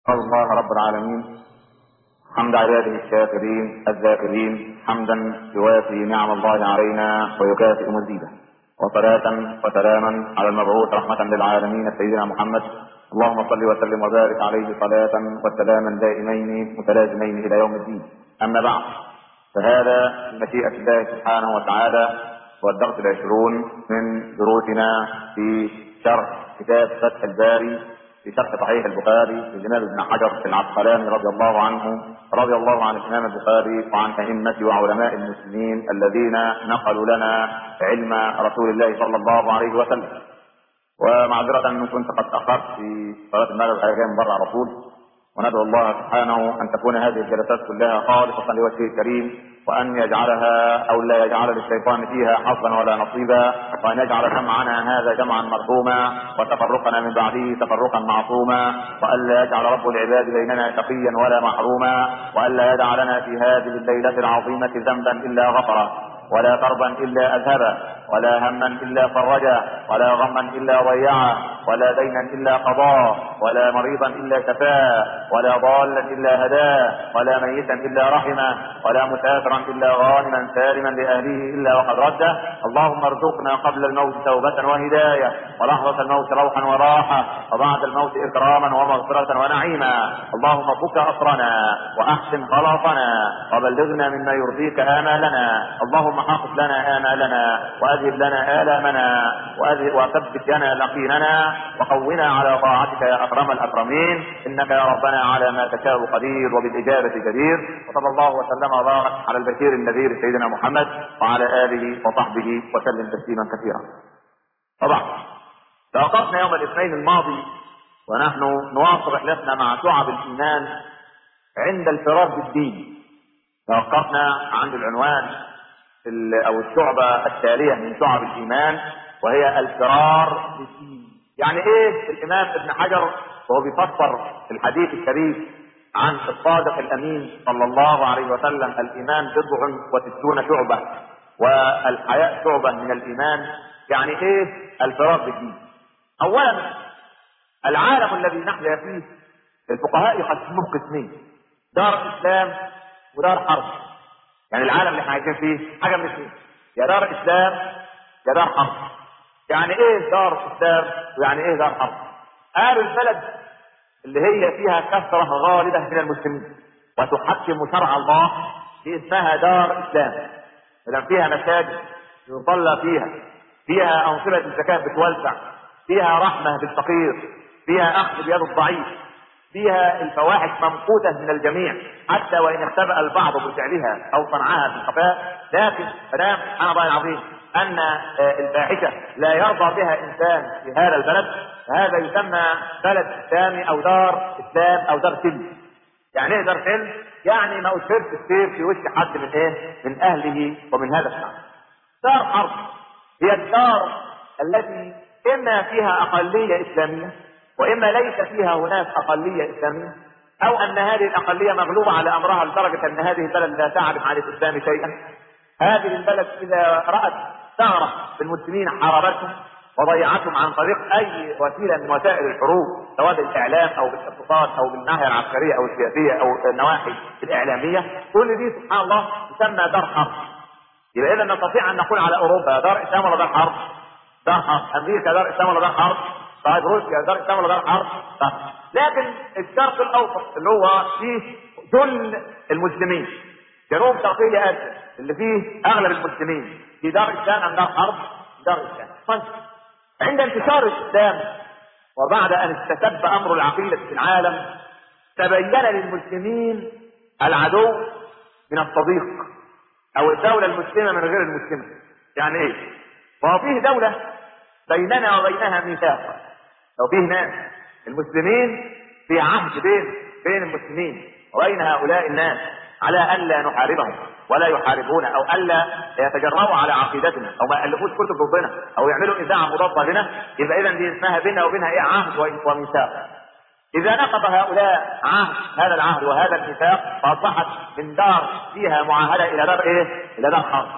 الله رب العالمين حمد عباده الشاكرين الذاكرين حمدا يوافي نعم الله علينا ويكافئ مزيدا وصلاة وسلاما على المبعوث رحمة للعالمين سيدنا محمد اللهم صل وسلم وبارك عليه صلاة وسلاما دائمين متلازمين إلى يوم الدين أما بعد فهذا مشيئة الله سبحانه وتعالى هو الدرس العشرون من دروسنا في شرح كتاب فتح الباري في شرح صحيح البخاري للإمام ابن حجر العسقلاني رضي الله عنه رضي الله عن الإمام البخاري وعن أئمة وعلماء المسلمين الذين نقلوا لنا علم رسول الله صلى الله عليه وسلم ومعذرة أن كنت قد تأخرت في صلاة المغرب حاجة من بره على طول وندعو الله سبحانه أن تكون هذه الجلسات كلها خالصة لوجهه الكريم وأن يجعلها أو لا يجعل للشيطان فيها حظا ولا نصيبا وأن يجعل جمعنا هذا جمعا مرحوما وتفرقنا من بعده تفرقا معصوما وأن لا يجعل رب العباد بيننا شقيا ولا محروما وأن لا يدع لنا في هذه الليلة العظيمة ذنبا إلا غفره ولا كربا الا اذهبا ولا هما الا فرجا ولا غما الا ضيعا ولا دينا الا قضاه ولا مريضا الا شفاه ولا ضالا الا هداه ولا ميتا الا رحمه ولا مسافرا الا غانما سالما لاهله الا وقد رده اللهم ارزقنا قبل الموت توبه وهدايه ولحظه الموت روحا وراحه وبعد الموت اكراما ومغفره ونعيما اللهم فك اسرنا واحسن خلاصنا وبلغنا مما يرضيك امالنا اللهم حافظ لنا آمالنا وأذهب لنا آلامنا وأذهب وثبت لنا يقيننا وقونا على طاعتك يا أكرم الأكرمين إنك يا ربنا على ما تشاء قدير وبالإجابة جدير وصلى الله وسلم وبارك على البشير النذير سيدنا محمد وعلى آله وصحبه وسلم تسليما كثيرا طبعا توقفنا يوم الاثنين الماضي ونحن نواصل رحلتنا مع شعب الإيمان عند الفرار بالدين توقفنا عند العنوان او الشعبة التالية من شعب الايمان وهي الفرار بالدين يعني ايه الامام ابن حجر وهو بيفسر في الحديث الشريف عن الصادق الامين صلى الله عليه وسلم الايمان بضع وستون شعبة والحياء شعبة من الايمان يعني ايه الفرار بالدين اولا العالم الذي نحيا فيه الفقهاء يقسموه قسمين دار اسلام ودار حرب يعني العالم اللي احنا عايشين فيه حاجه من الاثنين يا دار اسلام يا دار حرب يعني ايه دار اسلام ويعني ايه دار حرب قالوا البلد اللي هي فيها كثره غالبه من المسلمين وتحكم شرع الله دي اسمها دار اسلام اذا فيها مساجد يصلى فيها فيها انظمه الزكاه بتوزع فيها رحمه بالفقير فيها اخذ بيد الضعيف فيها الفواحش ممقوتة من الجميع حتى وإن اختبأ البعض بفعلها أو صنعها في الخفاء لكن مدام سبحان الله العظيم أن الفاحشة لا يرضى بها إنسان في هذا البلد فهذا يسمى بلد إسلامي أو دار إسلام أو دار سلم يعني إيه دار سلم؟ يعني ما أشرت السيف في وش حد من إيه؟ من أهله ومن هذا الشعب. دار حرب هي الدار التي إما فيها أقلية إسلامية واما ليس فيها هناك اقليه اسلاميه او ان هذه الاقليه مغلوبه على امرها لدرجه ان هذه البلد لا تعرف عن الاسلام شيئا هذه البلد اذا رات ثغره بالمسلمين حاربتهم وضيعتهم عن طريق اي وسيله من وسائل الحروب سواء بالاعلام او بالاقتصاد او بالناحيه العسكريه او السياسيه او النواحي الاعلاميه كل دي سبحان الله تسمى دار حرب يبقى اذا نستطيع ان نقول على اوروبا دار اسلام ولا دار حرب؟ دار حرب امريكا دار اسلام ولا دار حرب؟ طيب روسيا دار اسلام ولا دار حرب؟ طيب. لكن الشرق الاوسط اللي هو فيه جل المسلمين جنوب شرقي اسيا اللي فيه اغلب المسلمين في دار اسلام ام دار حرب؟ دار اسلام طيب. عند انتشار الاسلام وبعد ان استتب امر العقيده في العالم تبين للمسلمين العدو من الصديق او الدوله المسلمه من غير المسلمه يعني ايه؟ فهو فيه دوله بيننا وبينها ميثاق لو فيه ناس المسلمين في عهد بين بين المسلمين وبين هؤلاء الناس على الا نحاربهم ولا يحاربون او الا يتجرؤوا على عقيدتنا او ما يالفوش كتب ضدنا او يعملوا اذاعه مضاده لنا يبقى اذا دي اسمها بيننا وبينها ايه عهد وميثاق اذا نقض هؤلاء عهد هذا العهد وهذا الميثاق فاصبحت من دار فيها معاهده الى دار ايه؟ الى دار حرب.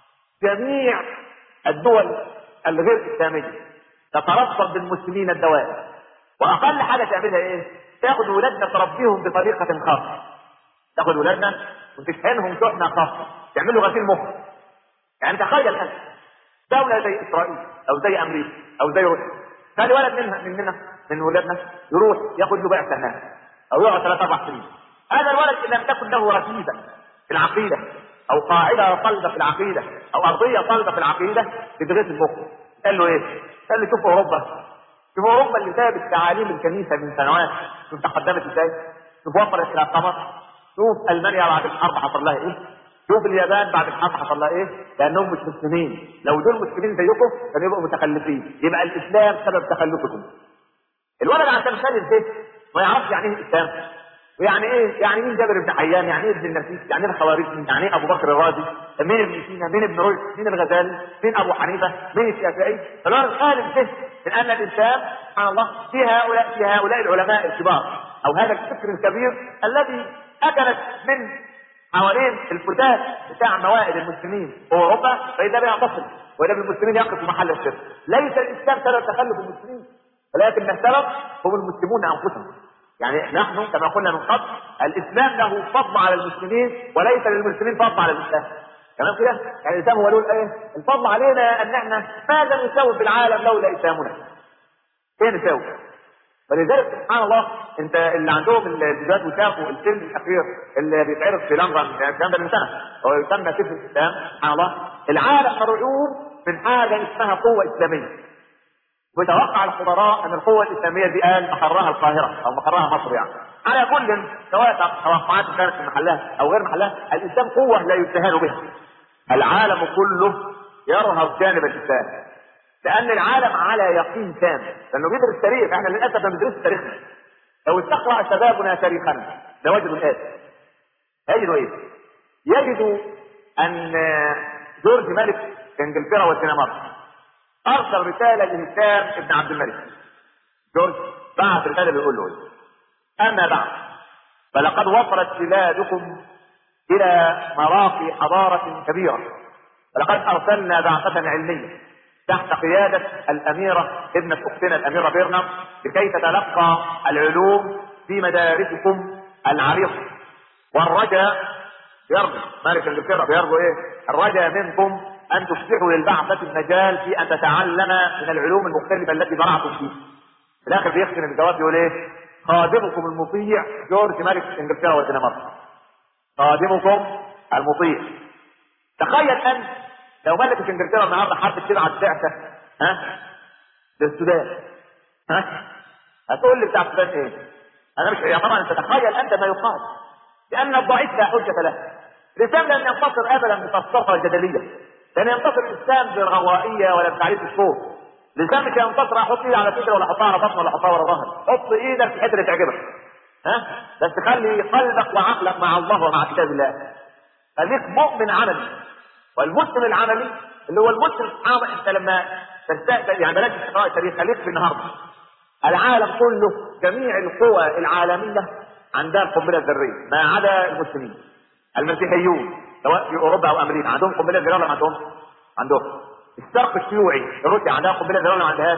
جميع الدول الغير اسلاميه تترصد بالمسلمين الدوائر واقل حاجه تعملها ايه؟ تاخد ولادنا تربيهم بطريقه خاصه تاخد ولادنا وتشحنهم شحنه خاصه تعملوا غسيل مخ يعني تخيل انت دوله زي اسرائيل او زي امريكا او زي روسيا خلي ولد منها مننا من ولادنا يروح ياخد له بعثه هناك او يقعد ثلاث اربع سنين هذا الولد ان لم تكن له ركيزه في العقيده او قاعده صلبه في العقيده او ارضيه صلبه في العقيده تدرس المخ قال له ايه؟ قال لي شوف اوروبا شوف اوروبا اللي سابت تعاليم الكنيسه من سنوات شوف تقدمت ازاي شوف وصلت الى القمر شوف المانيا بعد الحرب حصل لها ايه شوف اليابان بعد الحرب حصل لها ايه لانهم مش مسلمين لو دول مسلمين زيكم كانوا يبقوا متخلفين يبقى الاسلام سبب تخلفكم الولد عشان خالد ده ما يعرفش يعني ايه الاسلام ويعني ايه يعني مين جابر بن حيان يعني ايه ابن النفيس يعني ايه الخوارزمي يعني ايه ابو بكر الرازي مين ابن سينا مين ابن رشد مين الغزالي مين ابو حنيفه مين الشافعي فالولد خالد ده من ان الاسلام سبحان الله في هؤلاء في هؤلاء العلماء الكبار او هذا الفكر الكبير الذي اكلت من حوالين الفتات بتاع موائد المسلمين في اوروبا فاذا بها تصل واذا بالمسلمين يقف محل الشرك ليس الاسلام سبب تخلف المسلمين ولكن السبب هم المسلمون انفسهم يعني نحن كما قلنا من قبل الاسلام له فضل على المسلمين وليس للمسلمين فضل على الاسلام تمام كده؟ يعني الاسلام هو له الايه؟ الفضل علينا ان احنا ماذا نساوي في العالم لولا اسلامنا؟ ايه نساوي؟ ولذلك سبحان الله انت اللي عندهم الفيديوهات وشافوا الفيلم الاخير اللي بيتعرض في لندن الكلام ده من سنه هو يسمى سيف الاسلام سبحان الله العالم مرعوب من حاجه اسمها قوه اسلاميه ويتوقع الخبراء ان القوه الاسلاميه دي قال مقرها القاهره او مقرها مصر يعني على كل سواء توقعات كانت في محلها او غير محلها الاسلام قوه لا يستهان بها العالم كله يرهب جانب الاسلام لان العالم على يقين تام لانه بيدرس تاريخ احنا للاسف ما بندرسش تاريخنا لو استقرا شبابنا تاريخنا لوجدوا الاتي يجدوا ايه؟ يجدوا ان جورج ملك انجلترا والدنمارك ارسل رساله لهشام ابن عبد الملك جورج بعت رساله بيقول له ايه؟ اما بعد فلقد وصلت بلادكم الى مراقي حضاره كبيره ولقد ارسلنا بعثه علميه تحت قيادة الأميرة ابنة أختنا الأميرة بيرنا لكي تتلقى العلوم في مدارسكم العريقة والرجاء يرجو مالك انجلترا بيرجو ايه؟ الرجاء منكم ان تفتحوا للبعثة المجال في ان تتعلم من العلوم المختلفة التي زرعتم فيها. في الاخر بيختم الجواب يقول ايه؟ خادمكم المطيع جورج ملك انجلترا والدنمارك. خادمكم المطيع. تخيل انت لو ملكة انجلترا النهارده حبت تبعت بعثة ها للسودان ها هتقول لي بتاع السودان ايه؟ انا مش يا طبعا انت تخيل انت ما يقال لان الضعيف لا حجة له الاسلام لن ينتصر ابدا بفلسفه الجدليه لن ينتصر الاسلام بالغوائيه ولا بتعريف الصوت الاسلام مش هينتصر احط ايدي على صدري ولا احطها على بطن ولا احطها ورا ظهري حط ايدك في الحته اللي تعجبك ها بس خلي قلبك وعقلك مع الله ومع كتاب الله خليك مؤمن عملي والمسلم العملي اللي هو المسلم العملي انت لما تستقبل يعني بلاش تقرا التاريخ خليك في النهارده العالم كله جميع القوى العالميه عندها القنبله الذريه ما عدا المسلمين المسيحيون سواء في اوروبا او امريكا عندهم قنبله ذريه ولا ما عندهم؟ عندهم الشرق الشيوعي روسيا عندها قنبله ذريه ولا ما عندهاش؟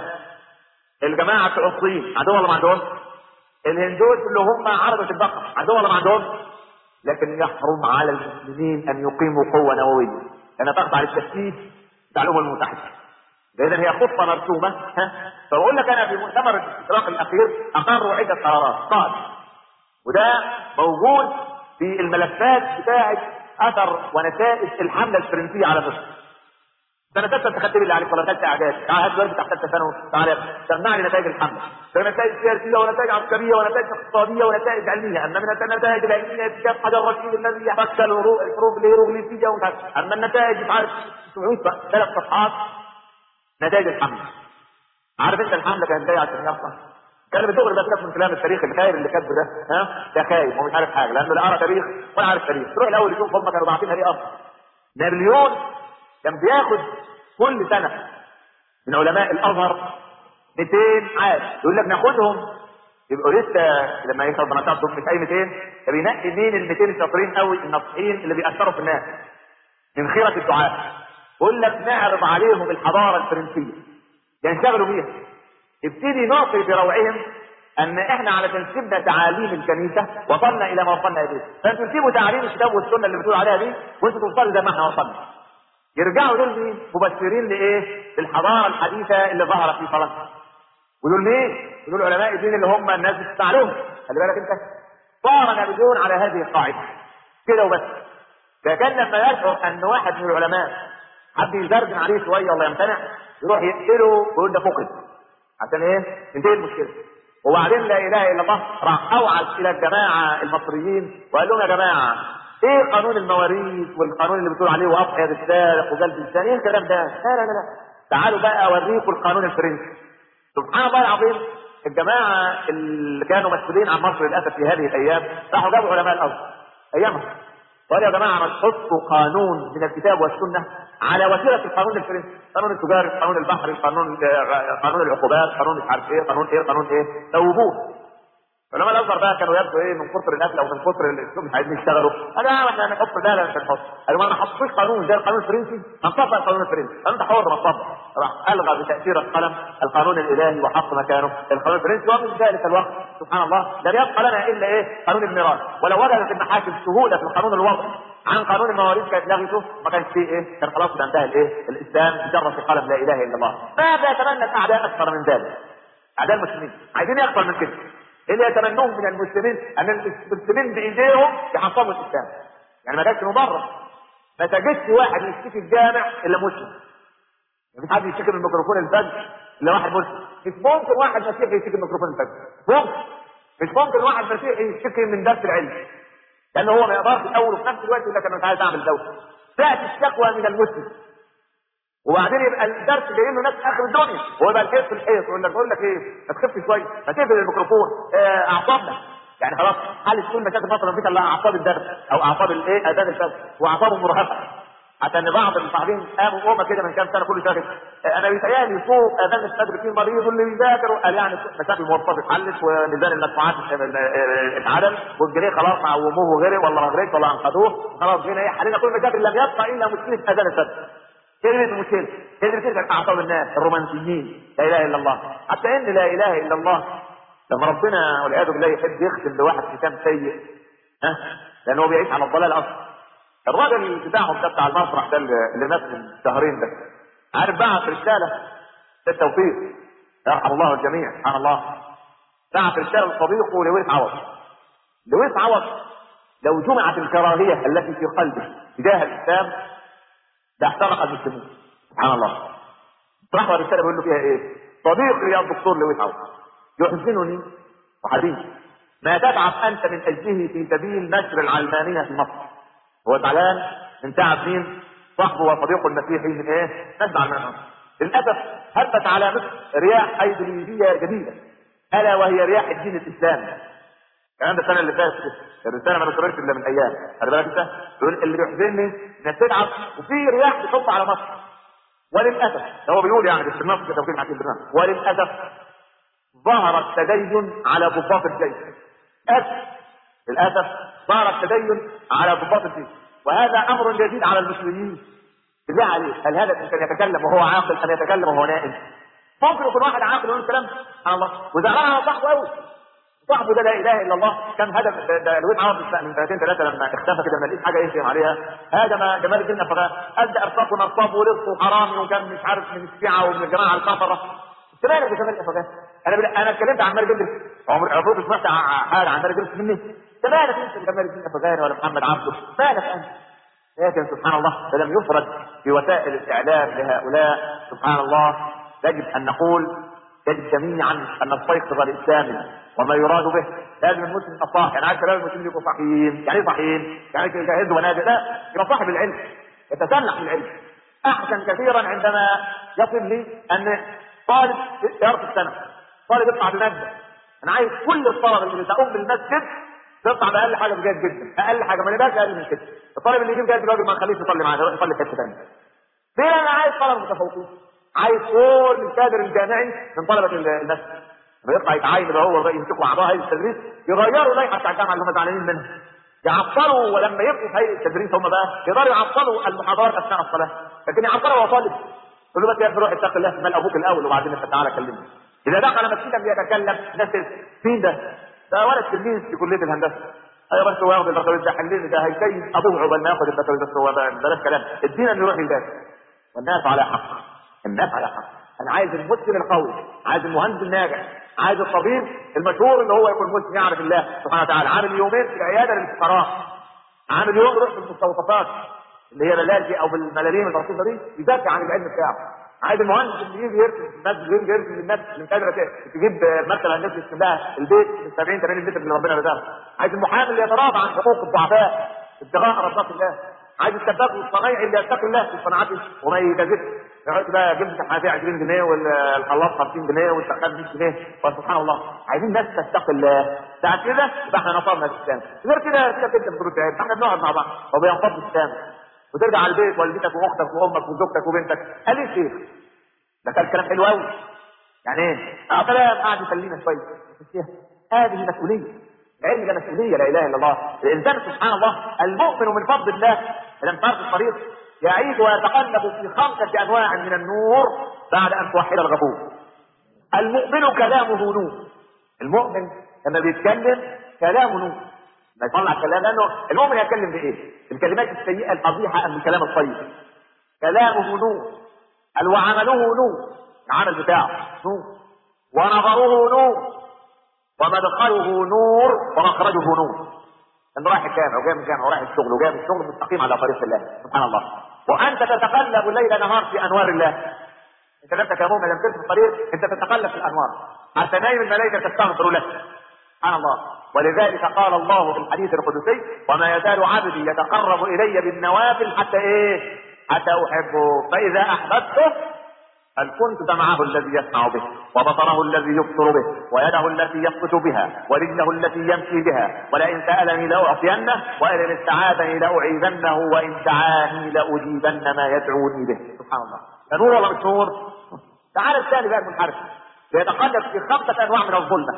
الجماعه بتوع الصين عندهم ولا ما عندهم؟ الهندوس اللي هم عربة البقر عندهم ولا ما عندهم؟ لكن يحرم على المسلمين ان يقيموا قوه نوويه لان تخضع للتشكيك بتاع الامم المتحده لان هي خطه مرسومه ها فبقول لك انا في مؤتمر الاستشراق الاخير اقروا عده قرارات قال وده موجود في الملفات بتاعه اثر ونتائج الحمله الفرنسيه على مصر سنة ستة انت خدت اللي عليك ولا ثالثة اعداد تعال هات دلوقتي تحت ثالثة ثانوي تعال سمع لي نتائج الحملة نتائج سياسية ونتائج عسكرية ونتائج اقتصادية ونتائج علمية اما من النتائج العلمية اكتشاف حجر رشيد الذي يفك الحروف الهيروغليفية ومش عارف اما النتائج مش عارف بقى ثلاث صفحات نتائج الحملة عارف انت الحملة كانت جاية عشان يحصل كان بالدغري بس من كلام التاريخ الخايب اللي كاتبه ده ها ده خايب ومش عارف حاجه لانه لا قرا تاريخ ولا عارف تاريخ تروح الاول يشوف هم كانوا باعتينها ليه اصلا نابليون كان بياخد كل سنه من علماء الازهر 200 عالم يقول لك ناخدهم يبقوا لسه لما يخلص بناتهم مش اي 200 فبينقي مين ال 200 الشاطرين قوي الناصحين اللي بيأثروا في الناس من خيرة الدعاء يقول لك نعرض عليهم الحضارة الفرنسية ينشغلوا بيها ابتدي نعطي بروعهم ان احنا على سيبنا تعاليم الكنيسه وصلنا الى ما وصلنا اليه فانتوا تسيبوا تعاليم الكتاب والسنه اللي بتقول عليها دي وانتوا توصلوا زي ما احنا وصلنا يرجعوا دول مين مبشرين لايه للحضاره الحديثه اللي ظهرت في فرنسا ودول مين ودول علماء الدين اللي هم الناس بتسمع لهم خلي بالك انت صار نابليون على هذه القاعده كده وبس فكان لما يشعر ان واحد من العلماء حد يزرجن عليه شويه ولا يمتنع يروح يقتله ويقول ده فقد عشان ايه تنتهي المشكله وبعدين لا اله الا الله راح اوعز الى الجماعه المصريين وقال لهم يا جماعه ايه قانون المواريث والقانون اللي بتقول عليه واضحيه السارق وجلد الانسان ايه الكلام ده؟ لا لا لا لا تعالوا بقى اوريكم القانون الفرنسي سبحان الله العظيم الجماعه اللي كانوا مسؤولين عن مصر للاسف في هذه الايام راحوا جابوا علماء الارض ايامها قالوا يا جماعه ما تحطوا قانون من الكتاب والسنه على وسيله القانون الفرنسي، قانون التجاري، قانون البحري، قانون قانون العقوبات، قانون مش عارف ايه، قانون ايه، قانون ايه، سووه علماء الازهر بقى كانوا يبدو ايه من كثر الاكل او من كثر الاسلوب مش عايزين يشتغلوا انا احنا هنحط ده لا مش هنحط قالوا ما حطوش قانون زي القانون الفرنسي هنطبق القانون الفرنسي انت حر ما تطبق راح الغى بتاثير القلم القانون الالهي وحط مكانه القانون الفرنسي وفي ذلك الوقت سبحان الله لم يبقى لنا الا ايه قانون الميراث ولو وجدت المحاكم سهوله في القانون الوضعي عن قانون المواريث كانت لغته ما كانش فيه ايه كان خلاص انتهى الايه الاسلام جرس قلم لا اله الا الله ماذا يتمنى الاعداء اكثر من ذلك اعداء المسلمين عايزين اكثر من كده اللي يتمنوه من المسلمين ان المسلمين بايديهم يحطموا الاسلام يعني ما كانش مبرر ما تجدش واحد يشتكي الجامع الا مسلم مفيش حد يشتكي من ميكروفون الفجر الا واحد مسلم مش ممكن واحد مسيحي يشتكي من ميكروفون الفجر ممكن مش ممكن واحد مسيحي يشتكي من درس العلم لان هو ما يقدرش الاول وفي نفس الوقت يقول لك انا مش عايز اعمل دوله تاتي الشكوى من المسلم وبعدين يبقى الدرس جاي له ناس اخر الدنيا هو يبقى الكيف في الحيط يقول لك بقول لك ايه ما تخف شويه ما تقفل الميكروفون اه اعصابنا يعني خلاص حل تكون مشاكل فتره فيك الا اعصاب الدرس او اعصاب الايه اذان الفجر واعصابه مرهقه حتى ان بعض المصاحبين قاموا قومه كده من كام سنه كل شهر انا بيتهيألي فوق اذان الفجر في مريض اللي بيذاكر قال يعني مشاكل المواصلات اتحلت وميزان المدفوعات اتعدل والجنيه خلاص عوموه وغرق ولا ما غرقش ولا انقذوه خلاص جينا ايه حلينا كل المشاكل لم يبقى الا مشكله اذان الفجر هي اللي المشكله هي اللي بتلزق اعصاب الناس الرومانسيين لا اله الا الله حتى ان لا اله الا الله لما ربنا والعياذ بالله يحب يختم بواحد كتاب سيء ها لان هو بيعيش على الضلال اصلا الراجل بتاعهم ده بتاع المسرح ده اللي مات من شهرين ده عارف بعت رساله ده التوفيق يرحم الله الجميع سبحان الله بعت رساله لصديقه لويس عوض لويس عوض لو جمعت الكراهيه التي في قلبه تجاه الاسلام لاحترق المسلمون سبحان الله راح الرساله بيقول له فيها ايه صديقي يا الدكتور لويس عوض يحزنني وحبيبي ما تتعب انت من اجله في سبيل نشر العلمانيه في مصر هو زعلان من تعب مين صاحبه وصديقه المسيحي من ايه نشر العلمانيه للاسف هبت على مصر رياح ايديولوجيه جديده الا وهي رياح الدين الاسلامي الكلام ده السنه اللي فاتت الرساله ما نشرتش الا من ايام خلي بالك انت يقول اللي بيحزنني انك تتعب وفي رياح بتحط على مصر وللاسف ده هو بيقول يعني بالنص كده توكيل معاك البرنامج وللاسف ظهر التدين على ضباط الجيش اسف للاسف ظهر التدين على ضباط الجيش وهذا امر جديد على المسلمين بالله عليك هل هذا الانسان يتكلم وهو عاقل ام يتكلم وهو نائم؟ ممكن يكون واحد عاقل يقول الكلام سبحان الله وزعلان على صاحبه قوي صاحبه ده لا اله الا الله كان هدف ده الويد عرض من سنتين ثلاثه لما اختفى كده ما لقيت حاجه يهجم عليها هاجم جمال الدين افغان ادى ارفاق ونصاب ورزق وحرامي وكان مش عارف من الشيعه ومن الجماعه الكفره انت مالك يا جمال افغان انا بل... انا اتكلمت عن مالك ادريس عمر المفروض سمعت حاجه عن مالك ادريس مني انت مالك انت جمال الدين افغان ولا محمد عبده مالك انت لكن سبحان الله فلم يفرد في وسائل الاعلام لهؤلاء سبحان الله يجب ان نقول يجب جميعا ان نستيقظ الاسلام وما يراد به لازم المسلم يبقى صاحي يعني عايز شباب المسلمين يبقوا صاحيين يعني ايه صاحيين؟ يعني يجاهدوا ونادي لا يبقى صاحب العلم يتسلح بالعلم احسن كثيرا عندما يصل لي ان طالب يرقي السنه طالب يطلع بماده انا عايز كل الطلبه اللي تقوم بالمسجد تطلع باقل حاجه بجد جدا اقل حاجه ما نبقاش اقل من كده الطالب اللي يجيب جيد الراجل ما نخليش يصلي معاه يروح يصلي في حته ثانيه ليه انا عايز طلبه متفوقين عايز كل الكادر الجامعي من طلبه المسجد بيطلع يتعين بقى هو بقى يمسكوا اعضاء هيئه التدريس يغيروا اللائحه بتاع الجامعه اللي هم زعلانين منها يعطلوا ولما يبقوا في هيئه التدريس هم بقى يقدروا يعطلوا المحاضرات اثناء الصلاه لكن يعطلوا وهو طالب يقول له بس يا ابني روح اتق الله مال ابوك الاول وبعدين انت تعالى كلمني اذا دخل مسجدا بيتكلم الناس مين ده؟ ده ولد تلميذ في كليه الهندسه ايوه بس هو ياخد البكالوريوس ده حلين ده هيسيب ابوه عقبال ما ياخد البكالوريوس بس هو بلاش كلام ادينا انه يروح يدافع والناس على حق الناس على حق انا عايز المسلم القوي عايز المهندس الناجح عايز الطبيب المشهور اللي هو يكون مسلم يعرف الله سبحانه وتعالى عامل يومين في العياده للفقراء عامل يوم يروح في المستوصفات اللي هي بلالجي او بالملاليم الرصيفه دي يدافع عن العلم بتاعه عايز المهندس اللي يجي يرسم الناس يجي يرسم للناس اللي مش قادره تجيب مكتب هندسي يرسم لها البيت من 70 80 متر اللي ربنا رزقها عايز المحامي اللي يتراضى عن حقوق الضعفاء ابتغاء مرضات الله عايز السباك والصنايعي اللي يتقي الله في صناعته وما يكذبش يقعد بقى جبت الحنفيه 20 جنيه والخلاط 50 جنيه والسخان 100 جنيه وسبحان الله عايزين ناس تتقي الله بعد كده يبقى احنا نصرنا الاسلام غير كده كده انت بترد عيب احنا بنقعد مع بعض وبينفض الاسلام وترجع على البيت والدتك واختك وامك وزوجتك وبنتك قال ايه شيخ ده كان كلام حلو قوي يعني ايه اه كلام قاعد يسلينا شويه هذه مسؤوليه العلم ده مسؤوليه لا اله الا الله الانسان سبحان الله المؤمن من فضل الله لم تعرف الطريق يعيد ويتقلب في خمسه انواع من النور بعد ان توحد الغفور المؤمن كلامه نور المؤمن لما بيتكلم كلامه نور ما يطلع كلام لانه المؤمن يتكلم بايه؟ الكلمات السيئه القبيحه ام الكلام الطيب كلامه نور قال وعمله نور العمل بتاعه نور ونظره نور ومدخله نور ومخرجه نور انه رايح الجامع وجاي من الجامع ورايح الشغل وجاي من الشغل مستقيم على طريق الله سبحان الله وانت تتقلب الليل نهار في انوار الله انت نفسك يا مؤمن لما تمشي في الطريق انت تتقلب في الانوار حتى نايم الملائكه تستغفر لك سبحان الله ولذلك قال الله في الحديث القدسي وما يزال عبدي يتقرب الي بالنوافل حتى ايه حتى احبه فاذا احببته هل كنت سمعه الذي يسمع به وبصره الذي يبصر به ويده التي يبطش بها ورجله التي يمشي بها ولئن سألني لأعطينه ولئن استعاذني لأعيذنه وإن دعاني لأجيبن ما يدعوني به سبحان الله ده نور ولا مش نور؟ تعال الثاني بقى المنحرف بيتقلب في خمسة أنواع من الظلمة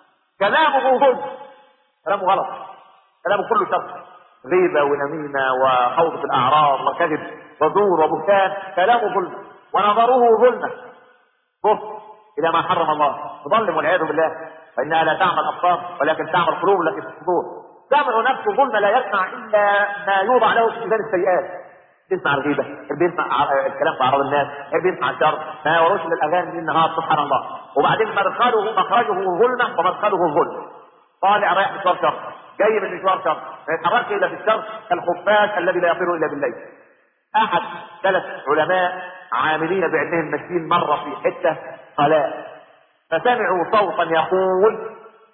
كلامه ظلم كلامه غلط كلامه كله شر غيبة ونميمة وخوض في الأعراض وكذب وزور وبهتان كلامه ظلم ونظره ظلمة بص إلى ما حرم الله تظلم والعياذ بالله فإنها لا تعمل أبصار ولكن تعمل قلوب التي في الصدور تعمل نفسه ظلم لا يسمع إلا ما يوضع له في ميزان السيئات بيسمع الغيبة بيسمع الكلام في أعراض الناس بيسمع الشر ما يوروش للأغاني من النهار سبحان الله وبعدين مدخله مخرجه ظلمة ومدخله ظلم طالع رايح مشوار شر جاي من مشوار شر ما يتحركش إلا في الشر كالخفاش الذي لا يطير إلا بالليل أحد ثلاث علماء عاملين بعلمهم ماشيين مرة في حتة صلاة فسمعوا صوتا يقول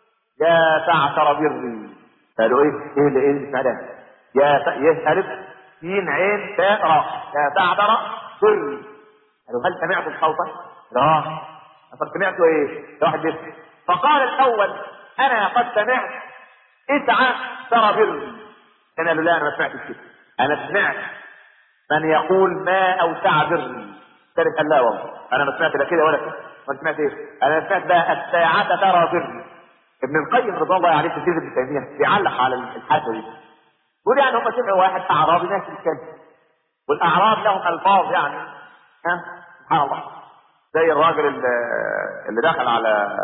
يا تعثر بري قالوا ايه ايه اللي ايه اللي ده يا ت... يه الف سين عين تاء راء يا تعثر بري قالوا هل سمعتم صوتا؟ لا طب سمعتوا ايه؟ واحد بيسمع فقال الاول انا قد سمعت اسعى ترى بري انا قالوا لا انا ما سمعتش كده انا سمعت من يقول ما اوسع بري ثالث قال لا والله انا ما سمعت لا كده ولا كده ما سمعت ايه انا سمعت بقى الساعة ترى بري ابن القيم رضي الله عليه تفسير ابن تيميه بيعلق على الحاجه دي يقول يعني هم سمعوا واحد اعرابي ماشي بيتكلم والاعراب لهم الفاظ يعني ها سبحان الله زي الراجل اللي, اللي دخل على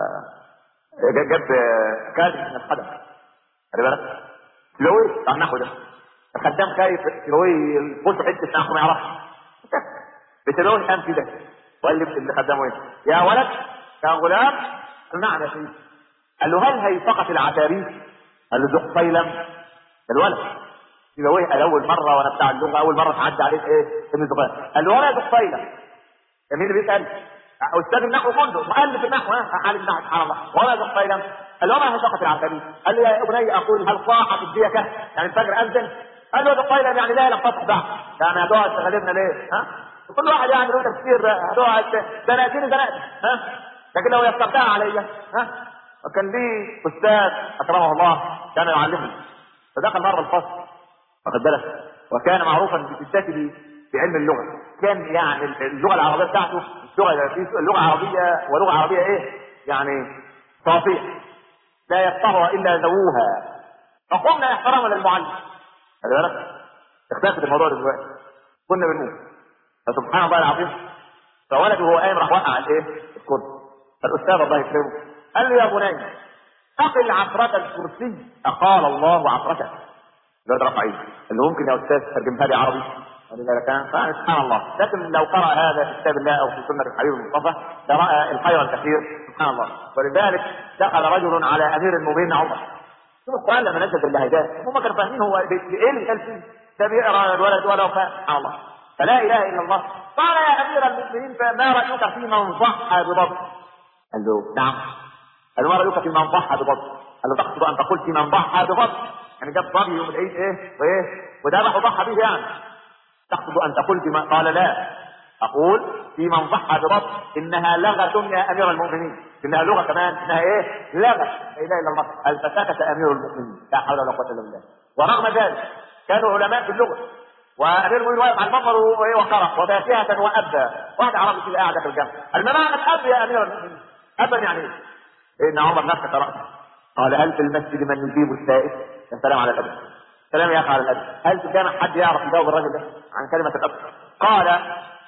جاب كاس من القدم خلي بالك سلوي بتاع النحو ده الخدام خايف سلوي يخش حته نحو ما يعرفش بتلوي قام كده وقال لي اللي خدامه ايه يا ولد يا غلام نعم يا سيدي قال له هل هيفقت العتاريس قال له ذق صيلم الولد سيبويه قال اول مره وانا بتاع اللغه اول مره تعدي عليك ايه ابن الزبير قال له ولا ذق صيلم مين اللي بيسال استاذ النحو كله مؤلف النحو ها عالم النحو سبحان الله ولا ذق صيلم قال له وما هيفقت العتاريس قال له يا بني اقول هل صاحت الديكه يعني الفجر اذن قال له ذق صيلم يعني لا لم تصح بعد يعني هتقعد تغلبنا ليه ها كل واحد يعني له تفسير هتقعد زناتين زناتين ها لكن لو يفترضها عليا ها وكان لي استاذ اكرمه الله كان يعلمني فدخل مره الفصل واخد بالك وكان معروفا بشدته في علم اللغه كان يعني اللغه العربيه بتاعته اللغه في لغه عربيه ولغه عربيه ايه يعني صافيه لا يفقهها الا ذووها فقمنا احتراما للمعلم خلي بالك اختلفت الموضوع دلوقتي كنا بنقول فسبحان الله العظيم فولده وهو قايم راح وقع الايه الكرسي فالاستاذ الله يكرمه قال له يا بني اقل عفرة الكرسي اقال الله عفرتك الواد رفع ايده اللي ممكن يا استاذ ترجمها لي عربي ولذلك كان سبحان الله لكن لو قرأ هذا في كتاب الله او في سنة الحبيب المصطفى لرأى الخير الكثير سبحان الله ولذلك دخل رجل على امير المؤمنين عمر شوف القرآن لما نزل باللهجات هم كانوا فاهمين هو ايه اللي قال فيه ده بيقرا الولد ولا وفاء سبحان الله فلا اله الا الله قال يا امير المؤمنين فما رايك في من ضحى ببطن قال له نعم قال له ما رايك في من ضحى ببطن قال له تقصد ان تقول في من ضحى ببطن يعني جاب ضبي يوم العيد ايه وايه وذبح وضحى به يعني تقصد ان تقول بما قال لا اقول في من ضحى ببطن انها لغه يا امير المؤمنين انها لغه كمان انها ايه لغه لا اله الا الله قال فسكت امير المؤمنين لا حول ولا قوه الا بالله ورغم ذلك كانوا علماء في اللغه وامير المؤمنين واقف على المنبر وقرا وفاكهه وابا واحد عربي كده قاعده في الجنه قال ما معنى الاب يا امير المؤمنين ابا يعني ايه ان عمر نفسه قرأ قال هل في المسجد من يجيب السائل يا سلام على الأدب سلام يا أخي على الأدب هل في الجامع حد يعرف يجاوب الرجل ده عن كلمة الأب قال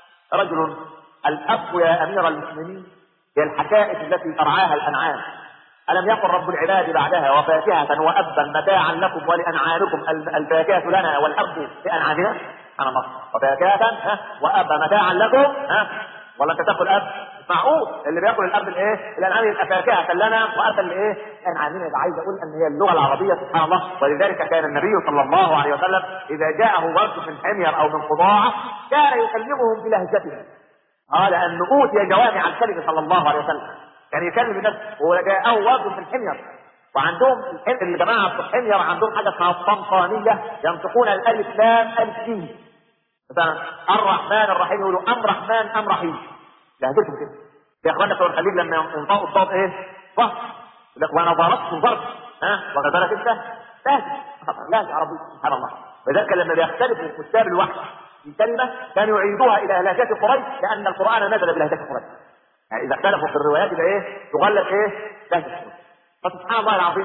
رجل الأب يا أمير المسلمين هي الحكائم التي ترعاها الأنعام ألم يقل رب العباد بعدها وفاكهة وأبا متاعا لكم ولأنعامكم الفاكهة لنا والأب لأنعامنا أنا الله وفاكهة وأبا متاعا لكم ها ولا انت تاكل اب معقول اللي بياكل الاب الايه الانعام يبقى فاكهه لنا وابا الايه انعامنا يبقى عايز اقول ان هي اللغه العربيه سبحان الله ولذلك كان النبي صلى الله عليه وسلم اذا جاءه رجل من حمير او من قضاعه كان يكلمهم بلهجته قال ان اوتي جوامع الكلمه صلى الله عليه وسلم كان يكلم الناس وجاءه رجل من حمير وعندهم الجماعه في الحمير عندهم حاجه اسمها الطنطانيه ينطقون الالف لام الف سين مثلا الرحمن الرحيم يقولوا ام رحمن ام رحيم لهجتهم كده يا اخوانا بتوع الخليج لما ينطقوا الضاد ايه صح يقول لك وانا ضربت ضرب ها واخد بالك انت لهجه لهجه عربيه سبحان الله ولذلك لما بيختلفوا كتاب الوحي في كلمه كانوا يعيدوها الى لهجات قريش لان القران نزل بلهجات قريش يعني اذا اختلفوا في الروايات يبقى ايه يغلق ايه لهجه قريش فسبحان الله العظيم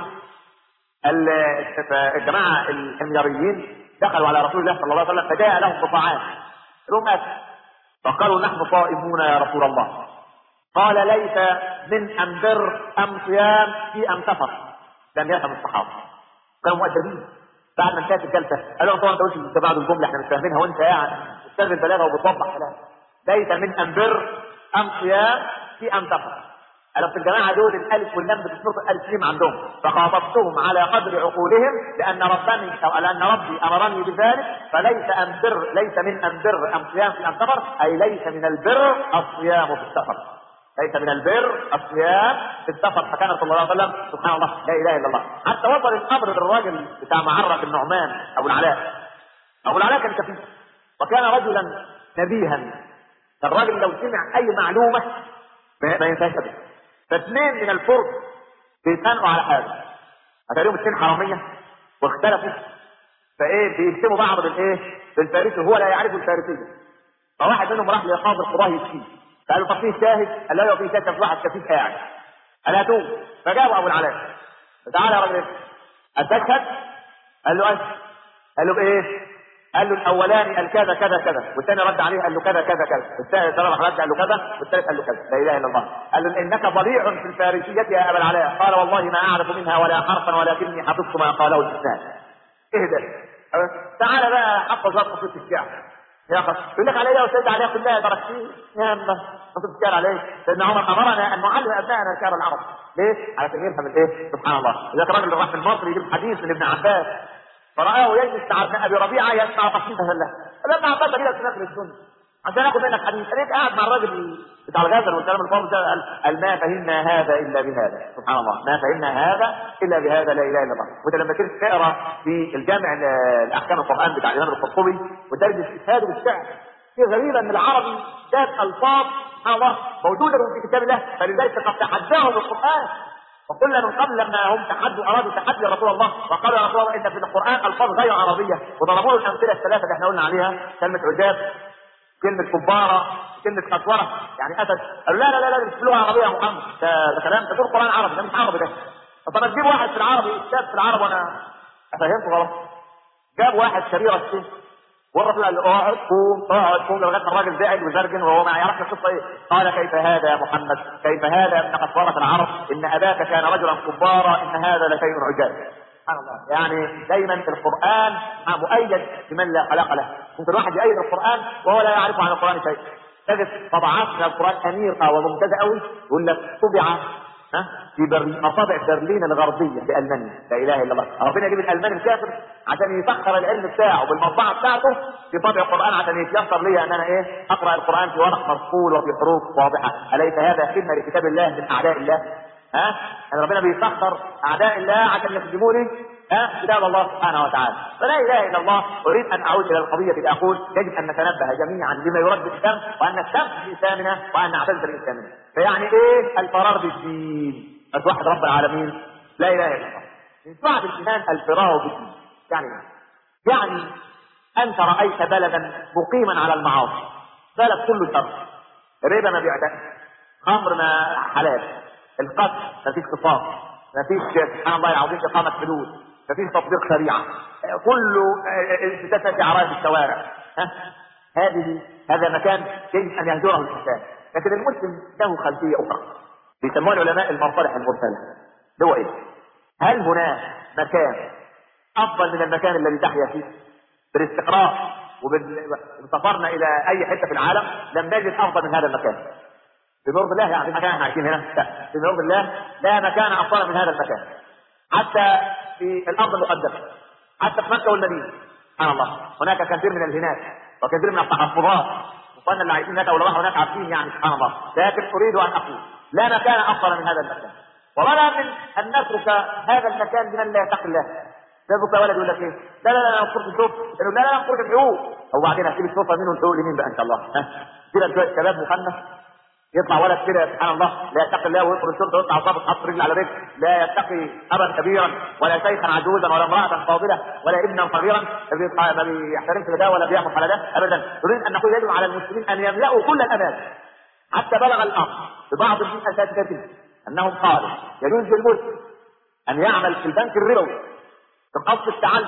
الجماعه الحميريين دخلوا على رسول الله صلى الله عليه وسلم فجاء لهم بطعام لهم اكل فقالوا نحن صائمون يا رسول الله قال ليس من ام بر ام صيام في ام سفر لم يفهم الصحابه كانوا مؤدبين بعد ما انتهت الجلسه قالوا لهم طبعا انت قلت بعد الجمله احنا مش فاهمينها وانت قاعد استاذ البلاغه وبتوضح كلام ليس من ام بر ام صيام في ام سفر أنا في الجماعة دول الألف واللام بتصرف الألف لام عندهم فخاطبتهم على قدر عقولهم لأن ربني أو لأن ربي أمرني بذلك فليس أم بر ليس من أم بر أم صيام في أم سفر أي ليس من البر الصيام في السفر ليس من البر الصيام في السفر فكان صلى الله عليه وسلم سبحان الله لا اله الا الله حتى وصل الامر للراجل بتاع معرة النعمان ابو العلاء ابو العلاء كان كفيف وكان رجلا نبيها الراجل لو سمع اي معلومه ما ينساش ابدا فاثنين من الفرد بيتخانقوا على حاجه اتاريهم اثنين حراميه واختلفوا فايه بيكتبوا بعض بالايه بالفارسي وهو لا يعرف الفارسيه فواحد منهم راح لقاضي القضاه يشكي قال له طب فيه شاهد قال له في شاهد واحد كفيف قاعد قال هاتوه فجابوا ابو العلاء تعالى يا راجل اتشهد قال له اشهد قال له بايه قال له الاولاني قال كذا كذا كذا والثاني رد عليه قال له كذا كذا كذا والثالث راح رد قال له كذا والثالث قال له كذا لا اله الا الله قال له انك ضليع في الفارسيه يا ابا العلاء قال والله ما اعرف منها ولا حرفا ولكني حفظت ما قاله الاسناد اهدى تعالى بقى حفظ لك قصيده الشعر يا اخي يقول لك علي يا استاذ عليها كلها درستين يا اما قصيده الشعر عليه لان عمر امرنا ان نعلم ابنائنا شعر العرب ليه؟ علشان يفهم الايه؟ سبحان الله اذا كان الراجل راح في المصري يجيب حديث من ابن عباس فرآه يجلس مع ابن ابي ربيعه يسمع قصيده له ابن عباس قال في اخر السنه عشان اخد منك حديث ليك قاعد مع الراجل بتاع الغزل والكلام الفاضي ده قال ما فهمنا هذا الا بهذا سبحان الله ما فهمنا هذا الا بهذا لا اله الا الله وانت لما كنت تقرا في الجامع الاحكام القران بتاع الامام القرطبي ودرج الاجتهاد بالشعر في غريبه ان العربي ذات الفاظ سبحان الله موجوده في كتاب الله فلذلك قد تحداهم القران وقلنا من قبل لما هم تحدوا ارادوا تحدي رسول الله وقالوا يا رسول الله ان في القران الفاظ غير عربيه وضربوا له الامثله الثلاثه اللي احنا قلنا عليها كلمه عجاب كلمه كباره كلمه قسوره يعني اسد قالوا لا لا لا لا مش لغه عربيه يا محمد ده, ده كلام ده قران عربي ده مش عربي ده طب ما تجيب واحد في العربي استاذ في العرب وانا افهمته غلط جاب واحد كبير السن والرسول قال له اقعد قوم اقعد قوم لغايه ما الراجل زعل وزرجن وهو ما يعرفش القصه ايه قال كيف هذا يا محمد كيف هذا ان قد صارت العرب ان اباك كان رجلا كبارا ان هذا لشيء عجاب سبحان الله يعني دايما القران مؤيد لمن لا خلاق له ممكن واحد يؤيد القران وهو لا يعرف عن القران شيء تجد طبعات من القران اميره وممتازه قوي يقول لك طبع ها في برلين مصابع برلين الغربيه في المانيا لا اله الا الله ربنا يجيب الالماني الكافر عشان يسخر العلم بتاعه بالمطبعه بتاعته في طبع القران عشان يتيسر لي ان انا ايه اقرا القران في ورق مصقول وفي حروف واضحه اليس هذا خدمه لكتاب الله من اعداء الله ها يعني ربنا بيسخر اعداء الله عشان يخدموني ها كتاب الله سبحانه وتعالى فلا اله الا الله اريد ان اعود الى القضيه فاقول يجب ان نتنبه جميعا لما يرد الشمس وان الشمس في اسلامنا وان نعتز بالاسلام فيعني ايه الفرار بالدين ان توحد رب العالمين لا اله الا الله من صعب الإيمان الفرار بالدين يعني إيه؟ يعني أنت رأيت بلدا مقيما على المعاصي بلد كله شر الربا ما بيعتقد خمر ما حلال القتل ما فيش قصاص ما فيش سبحان الله العظيم إقامة حدود ما فيش تطبيق شريعة كله التفت في عرايس الشوارع ها هذه هذا مكان يجب أن يهجره الإنسان لكن المسلم له خلفية أخرى بيسموها العلماء المصالح المرسلة اللي هو إيه؟ هل هناك مكان افضل من المكان الذي تحيا فيه بالاستقرار وبسفرنا الى اي حته في العالم لم نجد افضل من هذا المكان بنور الله يعني المكان احنا عايشين هنا لا بنور الله لا مكان افضل من هذا المكان حتى في الارض المقدسه حتى في مكه والمدينه سبحان الله هناك كثير من الهنات وكثير من التحفظات وانا اللي عايشين هناك ولا هناك عارفين يعني سبحان الله لكن اريد ان اقول لا مكان افضل من هذا المكان ولا من ان نترك هذا المكان لمن لا يتقي الله ده بكره ولد يقول لك ايه لا لا لا نخرج الشوف لا لا لا نخرج الحقوق هو بعدين هتجيب الشوفه منه الحقوق لمين بقى ان شاء الله ها كده شويه شباب مخنث يطلع ولد كده سبحان الله لا يتقي الله ويدخل الشرطه ويطلع صابت حط رجل على رجل لا يتقي ابا كبيرا ولا شيخا عجوزا ولا امراه فاضله ولا ابنا صغيرا ما بيحترمش ده ولا بيعمل على ده ابدا نريد ان نقول يجب على المسلمين ان يملأوا كل الاماكن حتى بلغ الامر ببعض الاساتذه انهم قالوا يجوز للمسلم ان يعمل في البنك الربوي بقصد التعلم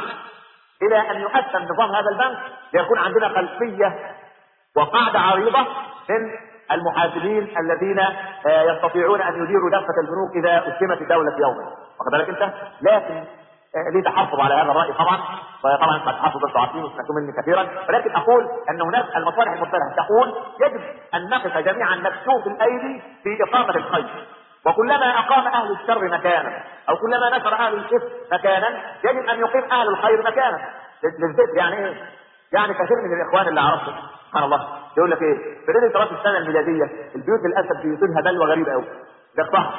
الى ان يؤسس نظام هذا البنك ليكون عندنا خلفيه وقاعده عريضه من المحاسبين الذين يستطيعون ان يديروا دفه البنوك اذا اسلمت الدوله في يوم واخد بالك انت لكن لي تحفظ على هذا الراي طبعا وطبعا قد حفظ الضعفين وسمعتم مني كثيرا ولكن اقول ان هناك المصالح المرسله تقول يجب ان نقف جميعا نكتوف الايدي في اقامه الخير وكلما اقام اهل الشر مكانا او كلما نشر اهل الشر مكانا يجب ان يقيم اهل الخير مكانا للذكر يعني ايه؟ يعني كثير من الاخوان اللي اعرفهم سبحان الله يقول لك ايه؟ في ليله راس السنه الميلاديه البيوت للاسف بيصيبها بلوى غريبه قوي ده صح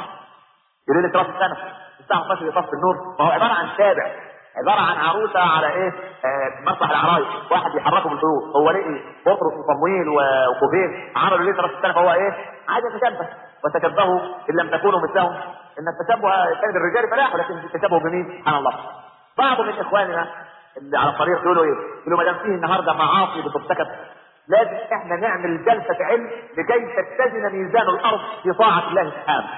في ليله راس السنه الساعه 12 يطفي النور وهو عباره عن تابع عباره عن عروسه على ايه؟ آه مسرح العرايس واحد يحركه بالخيوط هو لقي بطرس وصمويل وكوفين عملوا ليله راس السنه فهو ايه؟ عايز يتشبه وتشبهوا ان لم تكونوا مثلهم ان التشبه كان بالرجال فلاح ولكن التشبه بمين؟ سبحان الله. بعض من اخواننا اللي على الطريق يقولوا ايه؟ يقولوا ما دام فيه النهارده معاصي بترتكب لازم احنا نعمل جلسه علم لكي تتزن ميزان الارض في طاعه الله سبحانه.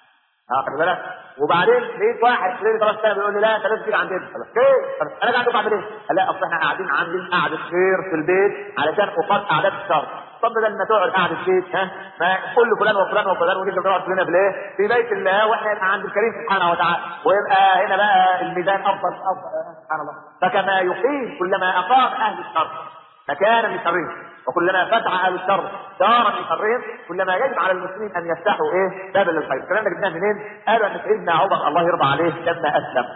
واخد بالك؟ وبعدين لقيت واحد في ليله ثلاث سنه بيقول لي لا انت لازم تيجي عندنا ايه؟ طب انا قاعد اعمل ايه؟ قال لا اصل احنا قاعدين عاملين قعده خير في البيت علشان اقاط اعداد الشر طب بدل ما تقعد قاعد في البيت ها ما كل فلان وفلان وفلان ونيجي نقعد كلنا بالايه؟ في بيت الله واحنا يبقى عند الكريم سبحانه وتعالى ويبقى هنا بقى الميزان افضل افضل سبحان الله فكما يقيم كلما اقام اهل الشر مكانا لشرهم وكلما فتح اهل الشر دارا لشرهم كلما يجب على المسلمين ان يفتحوا ايه باب للخير الكلام ده جبناه منين؟ قالوا ان سيدنا عمر الله يرضى عليه لما اسلم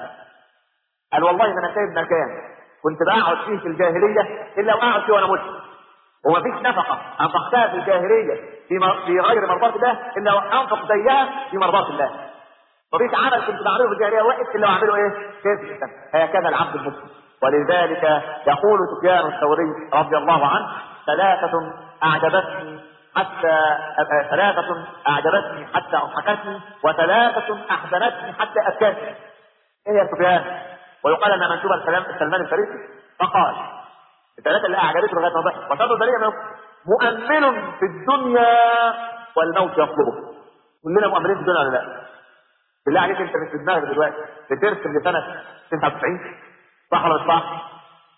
قال والله ما انا سايب مكان كنت بقعد فيه في الجاهليه الا واقعد فيه وانا مسلم ومفيش نفقة أنفقتها في الجاهلية في, مر... في غير مرضاة الله إلا أنفق زيها في مرضاة الله. مفيش عمل كنت بعمله في الجاهلية وقت إلا أعمله إيه؟ كيف الإسلام. هكذا العبد المسلم. ولذلك يقول سفيان الثوري رضي الله عنه ثلاثة أعجبتني حتى ثلاثة أعجبتني حتى أضحكتني وثلاثة أحزنتني حتى أبكتني. إيه يا سفيان؟ ويقال أن منسوبا سلمان الفارسي فقال الثلاثة اللي أعجبته لغاية ما ضحك وشر دليل مؤمن في الدنيا والموت يطلبه كلنا مؤمنين في الدنيا ولا لا؟ بالله عليك أنت مش في دماغك دلوقتي بترسم لسنة 99 صح ولا مش صح؟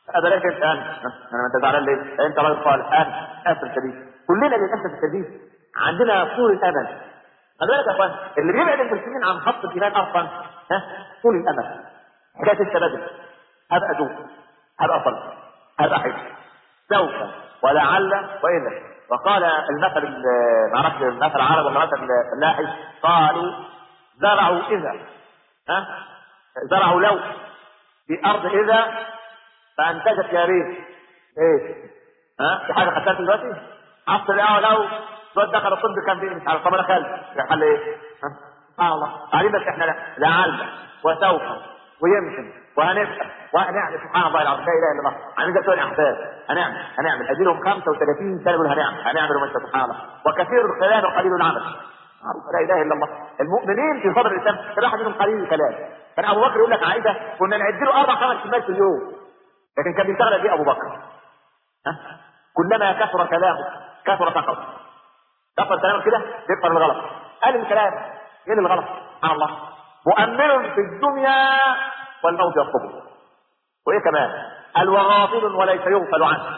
بلاش انت انا انا انت زعلان ليه؟ انت راجل صالح انا اسف شديد كلنا للاسف الشديد عندنا طول الامل خلي بالك يا اخوان اللي بيبعد المسلمين عن خط الايمان اصلا ها طول الامل حكايه التبادل هبقى ادوب هبقى اصل هبقى حج سوف ولعل واذا وقال المثل ما اعرفش المثل العربي ولا مثل اللاحي قالوا زرعوا اذا ها زرعوا لو في ارض اذا فانتجت يا ريت ايه ها في حاجه خدتها دلوقتي عصر الاول لو الواد دخل الطب كان بيه مش عارف طب انا خالد قال ايه سبحان الله تعليم بس احنا لعل وسوف ويمكن وهنبقى وهنعمل سبحان الله العظيم لا اله الا الله عندنا تقول احداث هنعمل هنعمل اديلهم 35 سنه يقول هنعمل هنعمل وما سبحان الله وكثير الكلام وقليل العمل لا اله الا الله المؤمنين في صدر الاسلام كان واحد منهم قليل الكلام كان ابو بكر يقول لك عائده كنا نعد له اربع خمس كلمات في اليوم لكن كان بيشتغل قد ابو بكر ها كلما كثر كلامه كثر فقط كثر كلامه كده يكثر الغلط قال الكلام ايه الغلط سبحان الله مؤمن في الدنيا والموت يخطبه وايه كمان قال وغافل وليس يغفل عنه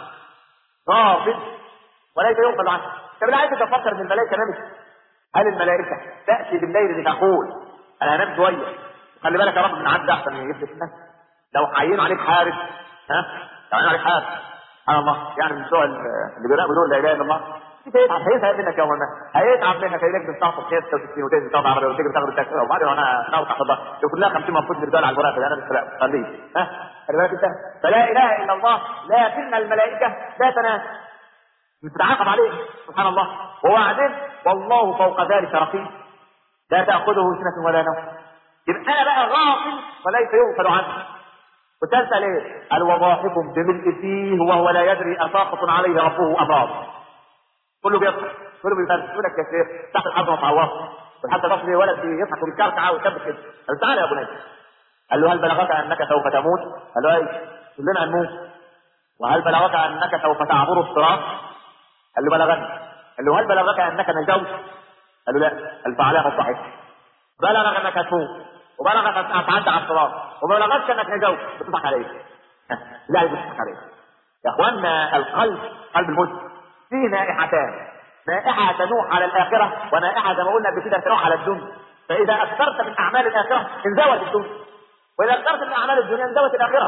غافل وليس يغفل عنه طب انا عايز اتفكر ان الملائكه نمت هل الملائكه تاتي بالليل لتقول انا هنام شويه خلي بالك يا رب من عبد احسن من يفتح الناس لو حيين عليك حارس ها لو عين عليك حارس سبحان الله يعني من بتوع اللي بيقولوا لا اله الا الله هيتعب هيتعب منك يوم ما هيتعب منك هيلاقيك بتعطي 65 وتنزل تقعد عربيه وتجري تاخد التاكسي وبعدين وانا ناوي تحت الضغط لو كلها 50 مفروض رجال على الغرفه انا مش خليه ها خلي بالك انت فلا اله الا الله لكن الملائكه لا تنام بتتعاقب عليه سبحان الله وبعدين والله فوق ذلك رقيب لا تاخذه سنه ولا نوم يبقى انا بقى غافل وليس يغفل عنه وتسال ايه؟ قال وضاحك بملء فيه وهو لا يدري اساقط عليه ربه اباض كله بيضحك كله بيفرش يقول لك يا شيخ تحت الحظ ما تعوضش حتى بص لي ولد يضحك وبيكركع ويكبر كده قال تعالى يا بني قال له هل بلغك انك سوف تموت؟ قال له ايه؟ كلنا هنموت وهل بلغك انك سوف تعبر الصراط؟ قال له بلغني قال له هل بلغك انك نجوت؟ قال له لا قال فعلامه الضحك بلغك انك هتموت وبلغك انك هتعدى على الصراط وما بلغكش انك نجوت بتضحك عليك لا بتضحك عليك يا اخوانا القلب قلب المسلم فيه نائحتان نائحة تنوح على الآخرة ونائحة زي ما قلنا قبل كده تنوح على الدنيا فإذا أكثرت من أعمال الآخرة انزوت الدنيا وإذا أكثرت من أعمال الدنيا انزوت الآخرة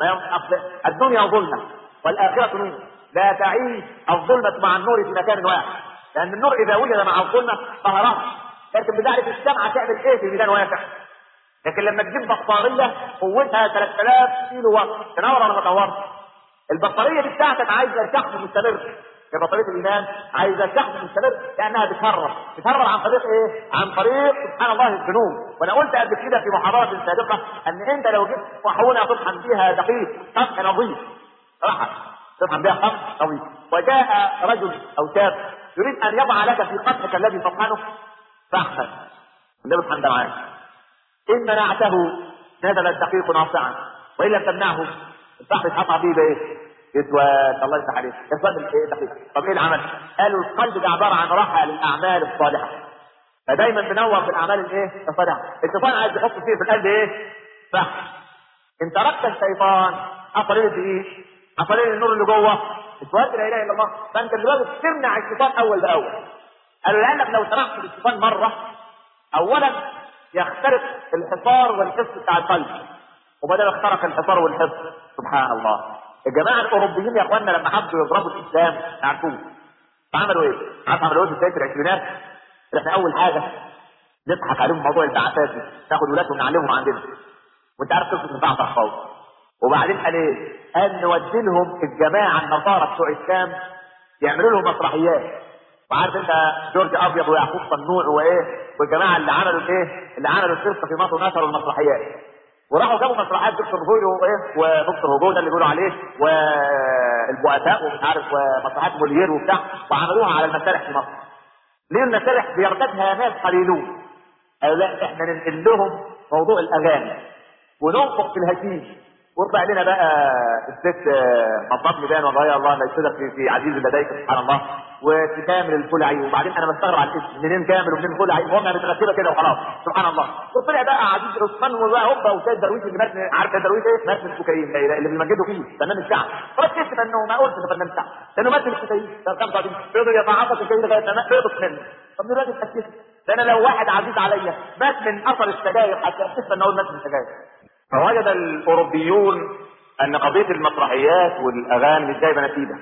الدنيا ظلمة والآخرة نور لا تعيش الظلمة مع النور في مكان واحد لأن النور إذا وجد مع الظلمة قهرها لكن بتعرف الشمعة تعمل إيه في ميدان واسع لكن لما تجيب بطارية قوتها 3000 كيلو واط تنور ولا ما تنورش البطارية دي بتاعتك عايزة شحن مستمر في بطاريه الايمان عايزه شحن مستمر لانها بتهرب بتهرب عن طريق ايه عن طريق سبحان الله الذنوب وانا قلت قبل كده في محاضرات سابقه ان انت لو جبت طاحونه تطحن فيها دقيق قمح نظيف راحت تطحن بها قمح نظيف وجاء رجل او شاب يريد ان يضع لك في قمحك الذي تطحنه فاحسن النبي سبحانه معاك ان منعته نزل الدقيق ناصعا وان لم تمنعه الصاحب يتقطع به بايه؟ يسواد الله يفتح عليك يسواد ايه دقيقة طب ايه العمل قالوا القلب ده عبارة عن راحة للأعمال الصالحة فدايما بنور بالاعمال الايه الصالحة الشيطان عايز يحط فيه في القلب ايه صح ان تركت الشيطان حصل ايه الدقيق حصل ايه النور اللي جوه اسواد لا اله الا الله فانت دلوقتي تمنع الشيطان اول باول قالوا لانك لو سمحت للشيطان مرة اولا يخترق الحصار والحفظ بتاع القلب وبدل اخترق الحصار والحفظ سبحان الله الجماعه الاوروبيين يا اخوانا لما حبوا يضربوا الاسلام عارفوه عملوا ايه؟ عارف عملوا ايه في بدايه العشرينات؟ احنا اول حاجه نضحك عليهم موضوع البعثات دي ناخد ولادهم نعلمهم عندنا وانت عارف قصه البعث الخوف وبعدين قال ايه؟ قال نودي لهم الجماعه النصارى بتوع الشام يعملوا لهم مسرحيات وعارف انت جورج ابيض ويعقوب صنوع وايه والجماعه اللي عملوا الايه؟ اللي عملوا القصه في مصر ونشروا المسرحيات وراحوا جابوا مسرحيات دكتور هوجو وايه ودكتور هوجو ده اللي بيقولوا عليه والبؤساء ومش عارف ومسرحيات موليير وبتاع وعملوها على المسارح في مصر. ليه المسارح بيرتدها ناس قليلون؟ قالوا لا احنا ننقل لهم موضوع الاغاني وننفق في الهشيش وارفع لنا بقى الست مطاط ميدان وغاية الله لا يسدك في, في عزيز لديك سبحان الله وتكامل الخلعي وبعدين انا بستغرب على الاسم منين كامل ومنين خلعي المهم انا مترتبه كده وخلاص سبحان الله وطلع بقى عزيز عثمان وهوبا وسيد درويش اللي مات عارف درويش ايه؟ مات من الكوكايين اللي بيمجدوا فيه فنان الشعب فركزت انه ما قلت انه فنان الشعب لانه مات من الكوكايين طب كم قاعدين فضل يتعاطف الكوكايين لغايه ما فضل منه طب دلوقتي اتاكدت ده انا لو واحد عزيز عليا مات من اثر السجاير حتى اكتشف ان اقول مات من السجاير فوجد الاوروبيون ان قضيه المسرحيات والاغاني مش جايبه نتيجه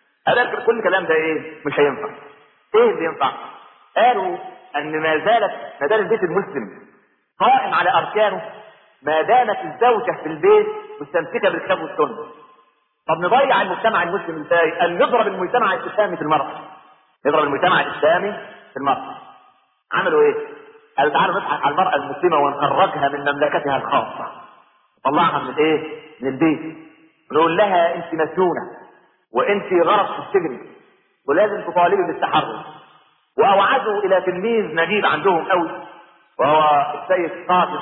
قال كل الكلام ده ايه مش هينفع ايه اللي ينفع قالوا ان ما زالت ما زال البيت المسلم قائم على اركانه ما دامت الزوجه في البيت مستمسكه بالكتاب والسنه طب نضيع المجتمع المسلم ازاي؟ قال نضرب المجتمع الاسلامي في المرأة نضرب المجتمع الاسلامي في المرأة عملوا ايه؟ قالوا تعالوا نضحك على المرأة المسلمة ونخرجها من مملكتها الخاصة نطلعها من الايه؟ من البيت نقول لها انت مسجونة وانت غرض في السجن ولازم تطالبي بالتحرر واوعدوا الى تلميذ نجيب عندهم قوي وهو السيد قاسم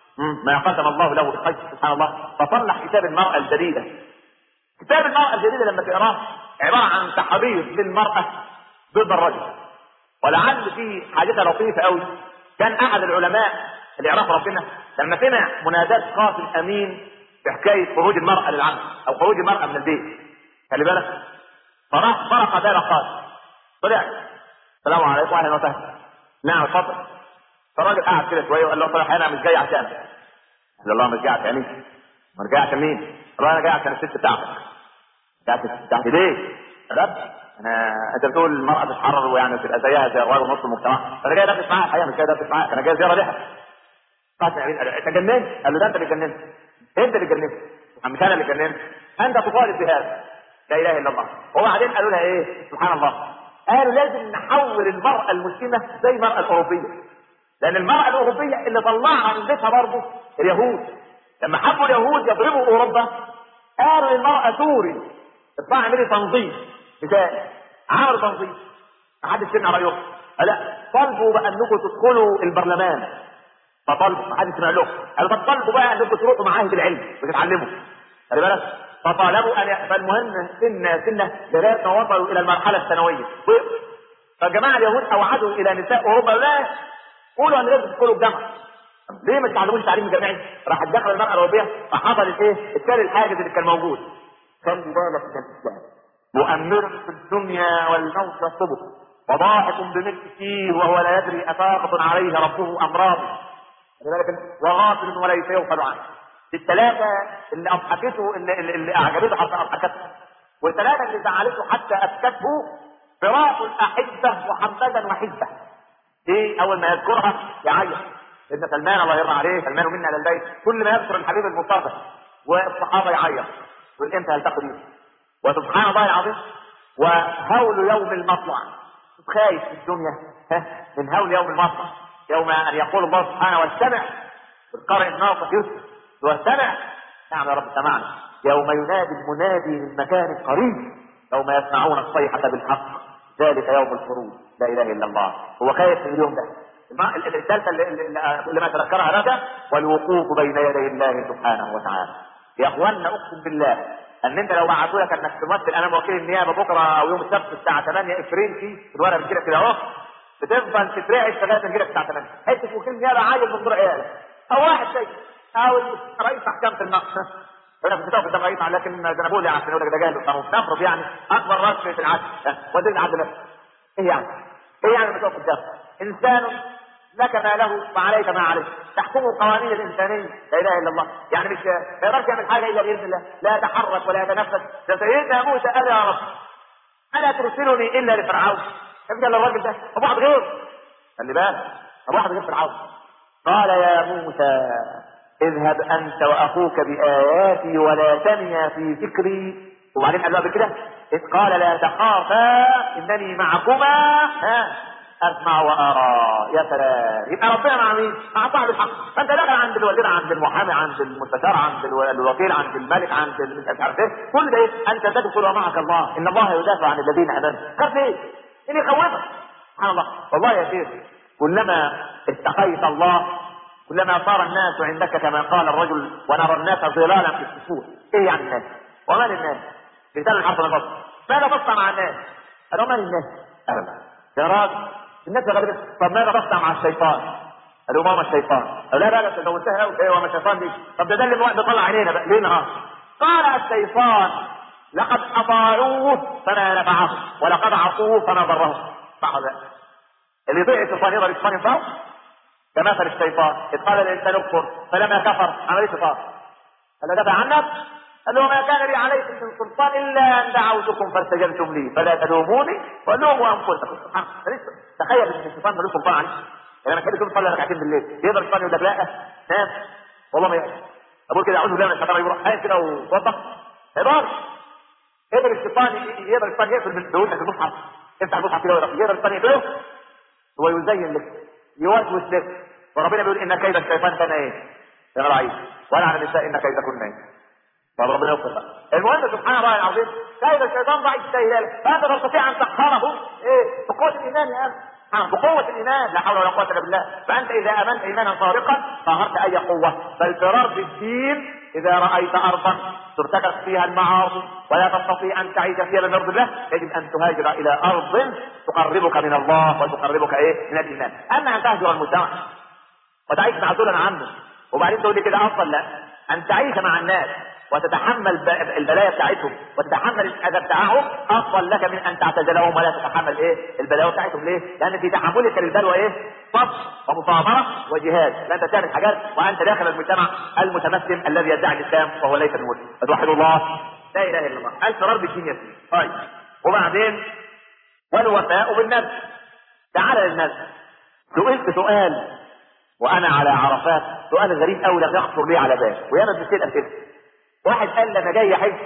ما قسم الله له بالخير سبحان الله فطلع كتاب المرأة الجديدة كتاب المرأة الجديدة لما تقراه عبارة عن تحريض للمرأة ضد الرجل ولعل فيه حاجتها لطيفة قوي كان احد العلماء اللي يعرف ربنا لما سمع منادات قاسم امين في حكاية خروج المرأة للعمل او خروج المرأة من البيت خلي بالك فراح فرق بال قاسم طلع السلام عليكم اهلا وسهلا نعم اتفضل فالراجل قعد كده شويه وقال له طلع انا مش جاي عشانك قال الله مش جاي عشاني ما جاي عشان مين؟ قال انا جاي عشان الست بتاعتك بتاعتك بتاعتي ليه؟ رب انا انت بتقول المراه تتحرر ويعني تبقى زيها زي الراجل نص المجتمع انا جاي ادرس معاها الحقيقه مش جاي ادرس معاها انا جاي زياره لها قاسم امين قال انت جننت قال له ده انت اللي جننت انت اللي جننت مش انا اللي جننت انت تطالب بهذا لا اله الا الله وبعدين قالوا لها ايه سبحان الله قالوا لازم نحول المرأة المسلمة زي المرأة الأوروبية لأن المرأة الأوروبية اللي طلعها من بيتها برضه اليهود لما حبوا اليهود يضربوا أوروبا قالوا للمرأة سوري اطلعي اعملي تنظيم مثال عملوا تنظيم ما حدش سمع رأيهم لا طلبوا بقى انكم تدخلوا البرلمان فطلبوا ما حدش سمع لهم قالوا طب طلبوا بقى انكم تروحوا معاهد العلم وتتعلموا خلي بالك فطالبوا ان فالمهم سنه سنه لغايه ما وصلوا الى المرحله الثانويه فجماعه اليهود اوعدوا الى نساء اوروبا لا قولوا ان لازم تدخلوا الجامعه ليه ما تتعلموش تعليم جامعي؟ راح تدخل المراه الاوروبيه فحصل الايه؟ التالي الحاجز اللي كان موجود. خلي بالك من الاسلام. مؤمر في الدنيا والموت والصبح وضاحك بملكه وهو لا يدري افاقة عليه ربه ام راض. وغافل وليس يغفل عنه. الثلاثة اللي أضحكته اللي, اللي أعجبته حتى أضحكته والثلاثة اللي زعلته حتى أبكته فراق الأحبة وحمدا وحزبة إيه أول ما يذكرها يعيط ابن سلمان الله يرضى عليه سلمان منا للبيت كل ما يذكر الحبيب المصطفى والصحابة يعيط يقول امتى هلتقوا بيه وسبحان الله العظيم وهول يوم المطلع خايف في الدنيا ها من هول يوم المطلع يوم ان يقول الله سبحانه واستمع القارئ الناطق يسر واستمع نعم يا رب سمعنا يوم ينادي المنادي من مكان قريب يوم يسمعون الصيحة بالحق ذلك يوم الخروج لا اله الا الله هو خايف من اليوم ده الثالثة اللي, اللي ما تذكرها لك والوقوف بين يدي الله سبحانه وتعالى يا اخوانا اقسم بالله ان انت لو بعتوا لك انك تمثل امام وكيل النيابه بكره او يوم السبت الساعه 8 افرنسي الورقه بتجيلك كده اهو بتفضل تترعش لغايه ما تجيلك الساعه 8 حته وكيل النيابه عايز من دور عيالك او واحد شيء او رئيس محكمه النقص انا كنت قدام رئيس لكن ده انا بقول عشان يقول لك ده جاهل القانون نفرض يعني اكبر راس في العدل وزير العدل نفسه ايه يعني؟ ايه يعني لما تقف قدام؟ انسان لك ما له وعليك ما عليك تحكمه القوانين الانسانيه لا اله الا الله يعني مش ما يقدرش يعمل حاجه الا باذن الله لا يتحرك ولا يتنفس ده سيدنا موسى قال يا رب الا ترسلني الا لفرعون ابدا الراجل ده ابو واحد غير خلي بالك ابو واحد غير فرعون قال يا موسى اذهب انت واخوك باياتي ولا تنيا في فكري وبعدين قال له قبل كده اذ قال لا تخافا انني معكما ها اسمع وارى يا سلام يبقى ربنا مع مين؟ مع صاحب الحق فانت داخل عند الوزير عند المحامي عند المستشار عند الوكيل عند الملك عند مش عارف ايه كل ده ايه؟ انت تدخل ومعك الله ان الله يدافع عن الذين امنوا خاف ايه؟ اللي يخوفك سبحان الله والله يا شيخ كلما اتقيت الله كلما صار الناس عندك كما قال الرجل ونرى الناس ظلالا في الصفوف ايه يعني الناس وما للناس مثال الحرف البصر ماذا تصنع مع الناس قالوا ما للناس ابدا يا راجل الناس غالبا طب ماذا تصنع مع الشيطان قالوا ماما الشيطان قالوا لا لا لا لو انتهى قوي ايه وما الشيطان دي طب ده ده اللي بيطلع عينينا بقى ليه نهار قال الشيطان لقد اطاعوه فما نفعهم ولقد عصوه فما ضرهم صح ولا اللي يطيع الشيطان يقدر الشيطان ينفعه كمثل الشيطان اذ قال الانسان اكفر فلما كفر عمل ايه الشيطان قال دفع عنك قال له ما كان لي عليكم من سلطان الا ان دعوتكم فاستجبتم لي فلا تلوموني ولوموا انفسكم سبحان تخيل ان الشيطان ملوش سلطان عليك يعني انا كده كنت صلي ركعتين بالليل يقدر الشيطان يقول لك لا نام والله ما يقدر اقول كده اعوذ بالله من الشيطان يروح قايم كده ووضح ما يقدرش يقدر الشيطان يقدر الشيطان يقفل بالدهون لك المصحف افتح المصحف كده يقدر الشيطان يقفله ويزين لك يوسوس لك وربنا بيقول ان كيد الشيطان كان ايه؟ يا ضعيف ولا على النساء ان كيدكن ايه؟ طب ربنا يغفر المهم سبحان الله العظيم كيد الشيطان ضعيف سهل فانت تستطيع ان تقهره ايه بقوه الايمان يا اخي بقوة الإيمان لا حول ولا قوة إلا بالله فأنت إذا آمنت إيمانا صادقا قهرت أي قوة فالفرار بالدين إذا رأيت أرضا ترتكب فيها المعاصي ولا تستطيع أن تعيش فيها بمرض الله يجب أن تهاجر إلى أرض تقربك من الله وتقربك إيه من الإيمان أما أن تهجر المجتمع وتعيش معزولا عنه وبعدين تقول لي كده أفضل لا أن تعيش مع الناس وتتحمل البلايا بتاعتهم وتتحمل الاذى بتاعهم افضل لك من ان تعتزلهم ولا تتحمل ايه البلايا بتاعتهم ليه؟ لان في تحملك للبلوى ايه؟ صبر ومصابره وجهاد لا انت تعمل حاجات وانت داخل المجتمع المتمسلم الذي يدعي الاسلام وهو ليس المسلم فتوحد الله لا اله الا الله الفرار بالدين يسير طيب وبعدين والوفاء بالنفس تعال للنفس سئلت سؤال وانا على عرفات سؤال غريب قوي لم يخطر لي على بال وياما بتسال كده واحد قال لي انا جاي حج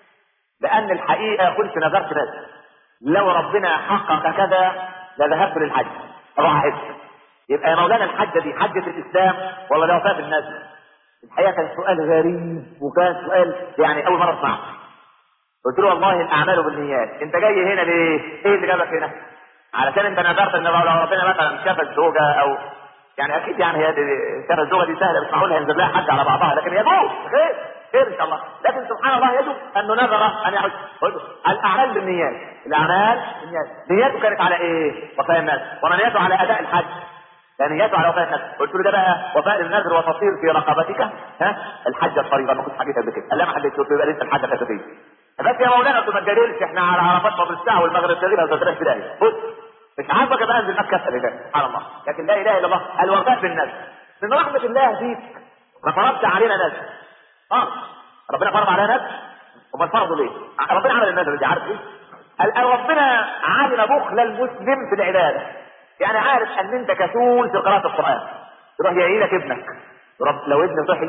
لان الحقيقه كنت نذرت ناس لو ربنا حقق كذا لذهبت للحج اروح حج يبقى يا مولانا الحجه دي حجه الاسلام ولا ده وفاه الناس الحقيقه كان سؤال غريب وكان سؤال يعني اول مره اسمعه قلت له والله الاعمال بالنيات انت جاي هنا ليه؟ ايه اللي جابك هنا؟ علشان انت نذرت ان لو ربنا مثلا شاف الزوجه او يعني اكيد يعني هي شاف الزوجه دي سهله بس معقول هينزل لها حد على بعضها لكن يجوز خير خير ان شاء الله لكن سبحان الله يجب انه نذر ان يحج الاعمال بالنيات الاعمال بالنيات نيته كانت على ايه؟ وفاء الناس ونيته على اداء الحج نيته على وفاء الناس قلت له ده بقى وفاء النذر وتصير في رقبتك ها الحجه الفريضه ما كنت حكيت قبل كده قال لا ما حدش يبقى لسه الحجه الاساسيه بس يا مولانا انتوا ما تجادلش احنا على عرفات فضل الساعه والمغرب تقريبا ما تدرس بدايه بص مش عاجبك ابقى انزل مكه اسال سبحان الله لكن لا اله الا الله الوفاء بالناس من رحمه الله فيك ما فرضت علينا ناس اه ربنا فرض علينا ناس امال فرضوا ليه؟ ربنا عمل الناس دي عارف ايه؟ قال ربنا علم بخل المسلم في العباده يعني عارف ان انت كسول في قراءه القران يروح يعينك ابنك رب لو ابني صحي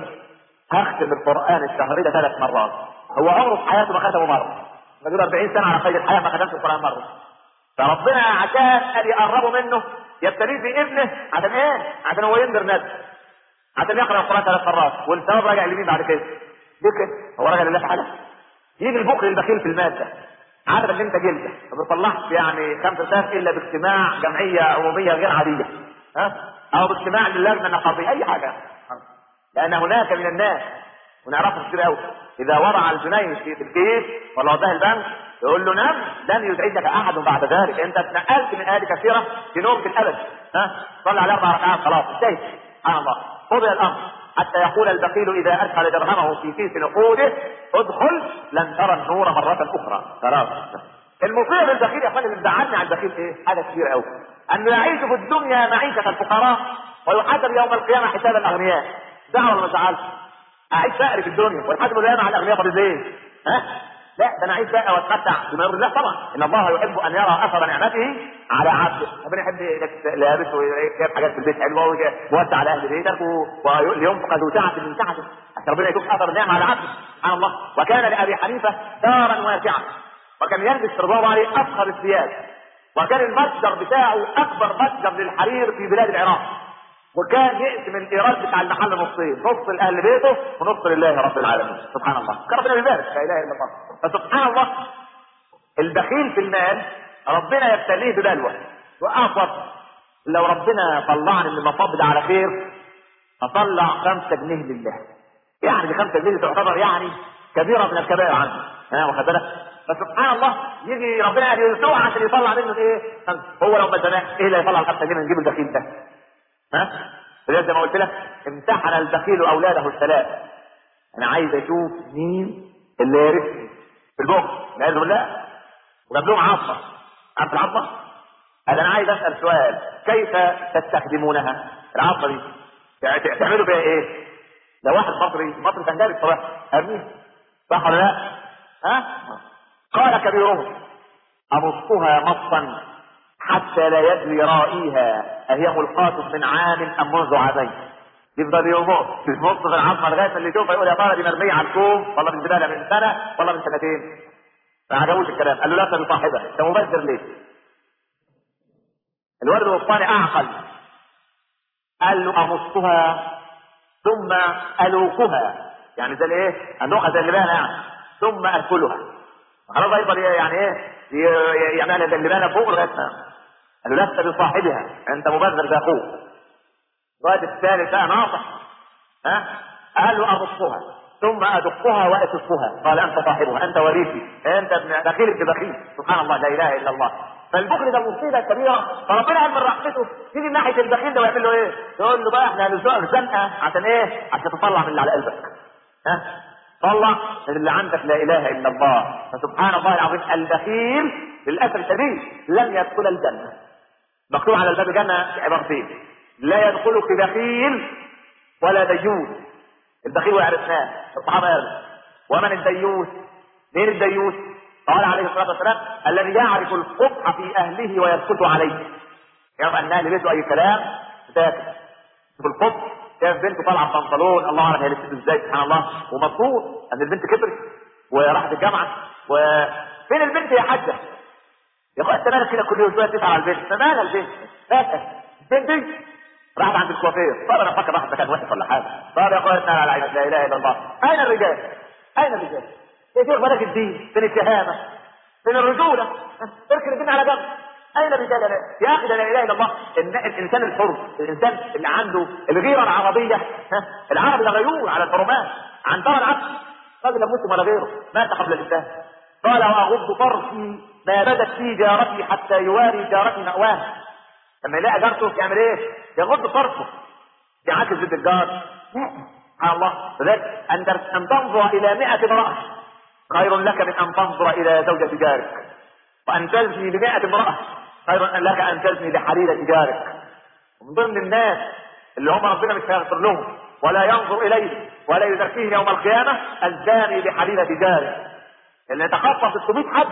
هختم القران الشهر ده ثلاث مرات هو عمره في حياته ما ختمه مره بقول 40 سنه على قيد الحياه ما ختمش القران مره فربنا عشان قال يقربوا منه يبتليه في ابنه عشان ايه؟ عشان هو ينذر نفسه عشان يقرا القران ثلاث مرات والثواب راجع لمين بعد كده؟ ليه كده؟ هو راجع لله تعالى يجي البخل البخيل في المال ده عارف ان انت جلده ما بتطلعش يعني خمسة سنة الا باجتماع جمعيه عموميه غير عاديه ها او باجتماع للجنه النقابيه اي حاجه لان هناك من الناس ونعرفها كتير قوي اذا وضع الجنيه في الكيس ولا وضعها البنك يقول له نم لن يزعجك احد بعد ذلك انت اتنقلت من اهالي كثيره في نوم في الابد ها صلي على اربع ركعات خلاص انتهت سبحان الله قضي الامر حتى يقول البخيل اذا ادخل درهمه في كيس نقوده ادخل لن ترى النور مره اخرى خلاص المصيبه بالبخيل يا اخواني اللي مزعلني على البخيل ايه؟ حاجه كبيره قوي انه يعيش في الدنيا معيشه الفقراء ويحاسب يوم القيامه حساب الاغنياء دعوه ولا ما زعلش اعيش فقري في الدنيا والحاسب القيامه على الاغنياء طب ليه؟ ها؟ لا ده انا عايز بقى واتمتع بما يرضي الله طبعا ان الله يحب ان يرى اثر نعمته على عبده ربنا يحب انك لابس وجايب حاجات في البيت حلوه ويوزع على اهل بيتك ولينفق ذو سعه من سعته عشان ربنا يشوف اثر النعمه على عبده سبحان الله وكان لابي حنيفه دارا واسعه وكان يلبس في الله عليه افخر الثياب وكان المتجر بتاعه اكبر متجر للحرير في بلاد العراق وكان يقسم الايراد بتاع المحل نصين نص لاهل بيته ونص لله رب العالمين سبحان الله كان ربنا بيبارك لا اله الا الله فسبحان الله البخيل في المال ربنا يبتليه ببلوى واعصب لو ربنا طلعني من المصاب ده على خير اطلع خمسة جنيه لله يعني دي خمسة جنيه تعتبر يعني كبيرة من الكبائر عندي ها واخد بالك فسبحان الله يجي ربنا يرزقه عشان يطلع منه ايه هو لو ما ايه اللي يطلع الخمسة جنيه نجيب البخيل ده ها زي ما قلت لك امتحن البخيل اولاده الثلاث انا عايز اشوف مين اللي يرثني في البخل نعوذ بالله وجاب لهم عصا عارف العصا؟ قال انا عايز اسال سؤال كيف تستخدمونها؟ العصا دي تعملوا بيها ايه؟ لو واحد مصري مصري كان جايب الصباح ارميه صح ولا لا؟ ها؟ قال كبيرهم امصها مصا حتى لا يدري رائيها اهي ملقاة من عام ام منذ عامين يفضل يموت يموت في العظمه لغايه اللي يشوفها يقول يا ترى دي مرميه على الكوم والله من زباله من سنه والله من سنتين ما عجبوش الكلام قال له لا انت بصاحبها انت مبذر ليه؟ الولد الوسطاني اعقل قال له امصها ثم الوكها يعني زي الايه؟ النقعه زي اللبانه يعني ثم اكلها خلاص يفضل يعني ايه؟ يعملها زي اللبانه فوق لغايه قال له لست بصاحبها انت مبذر زي اخوك الواد الثالث بقى ناصح ها قال له امصها ثم ادقها واسفها قال انت صاحبها انت وريثي انت ابن بخيل ابن بخيل سبحان الله لا اله الا الله فالبخل ده مصيبه كبيره فربنا قال من رحمته تيجي ناحيه البخيل ده ويعمل له ايه؟ يقول له بقى احنا هنزقك زنقه عشان ايه؟ عشان تطلع من اللي على قلبك ها طلع من اللي عندك لا اله الا الله فسبحان الله العظيم البخيل للاسف الشديد لم يدخل الجنه مكتوب على الباب الجنه عبارتين لا يدخلك بخيل ولا ديوث البخيل وعرفناه الصحابه قالوا ومن الديوث مين الديوث قال عليه الصلاه والسلام الذي يعرف القبح في اهله ويسكت عليه يعرف ان اهل بيته اي كلام ساكت في القبح شاف بنت طالعه بنطلون الله اعلم هي لبست ازاي سبحان الله ومبسوط ان البنت كبرت وراحت الجامعه وفين البنت يا حاجه؟ يا اخويا انت مالك كده كل يوم شويه تسال على البنت فمالها البنت؟ فاتت البنت دي راحت عند الكوافير طب انا فاكر راحت مكان وحش ولا حاجه طب يا اخويا اسال على لا اله الا الله اين الرجال؟ اين الرجال؟ يا شيخ بلاك الدين فين الشهامه؟ فين الرجوله؟ اركن الدين على جنب اين الرجال يا اخي لا اله الا الله إن الانسان الحر الانسان اللي عنده الغيره العربيه ها العربي ده غيور على الحرمات عن ترى العبد قبل مسلم ولا غيره مات قبل الاسلام قال واغض طرفي ما بدت في جارتي حتى يواري جارتي مأواه لما يلاقي جارته يعمل ايه؟ يغض طرفه يعاكس ضد الجار لا سبحان الله لذلك ان ان تنظر الى 100 امراه خير لك من ان تنظر الى زوجة جارك وان تزني ب 100 امراه خير لك ان تزني بحليلة جارك ومن ضمن الناس اللي هم ربنا مش هيغفر لهم ولا ينظر اليه ولا يزكيهم يوم القيامه الزاني بحليلة جاره اللي يتخطى 600 حد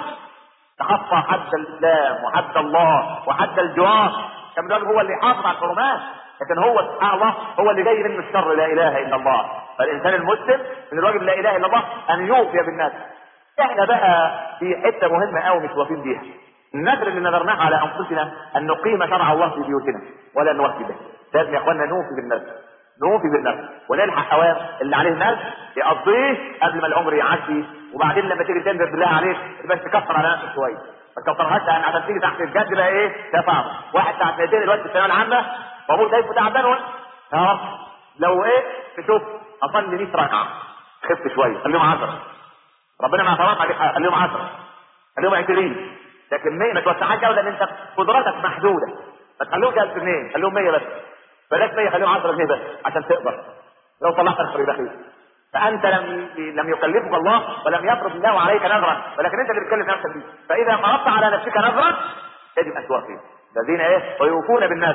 تخطى حد الاسلام وحد الله وحد الجوار كان ده هو اللي حافظ على الحرمات لكن هو سبحان الله هو اللي جاي منه الشر لا اله الا الله فالانسان المسلم من الواجب لا اله الا الله ان يوفي بالناس احنا بقى في حته مهمه قوي مش واقفين بيها النذر اللي نذرناه على انفسنا ان نقيم شرع الله في بيوتنا ولا نوفي به لازم يا اخوانا نوفي بالنذر نوفي بالنذر ونلحق اوام اللي عليه نذر يقضيه قبل ما العمر يعدي وبعدين لما تيجي تنذر بالله عليك بس تكفر على نفسك شويه ما تكفرهاش لان عشان تيجي تحت الجد بقى ايه تفاهم واحد تحت ايدين دلوقتي في الثانويه العامه وابوه شايفه تعبان يا رب لو ايه تشوف اصلي 100 ركعه خف شويه خليهم 10 ربنا ما فرض عليك خليهم 10 خليهم 20 لكن 100 ما توسعهاش قوي لان انت قدراتك محدوده ما تخليهمش 1000 جنيه خليهم 100 بس بلاش 100 خليهم 10 جنيه بس عشان تقدر لو طلعت الخير بخير فانت لم لم يكلفك الله ولم يفرض الله عليك نذرا ولكن انت اللي بتكلف نفسك بيه فاذا فرضت على نفسك نذرا يجب ان توفيه الذين ايه ويوفون بالناس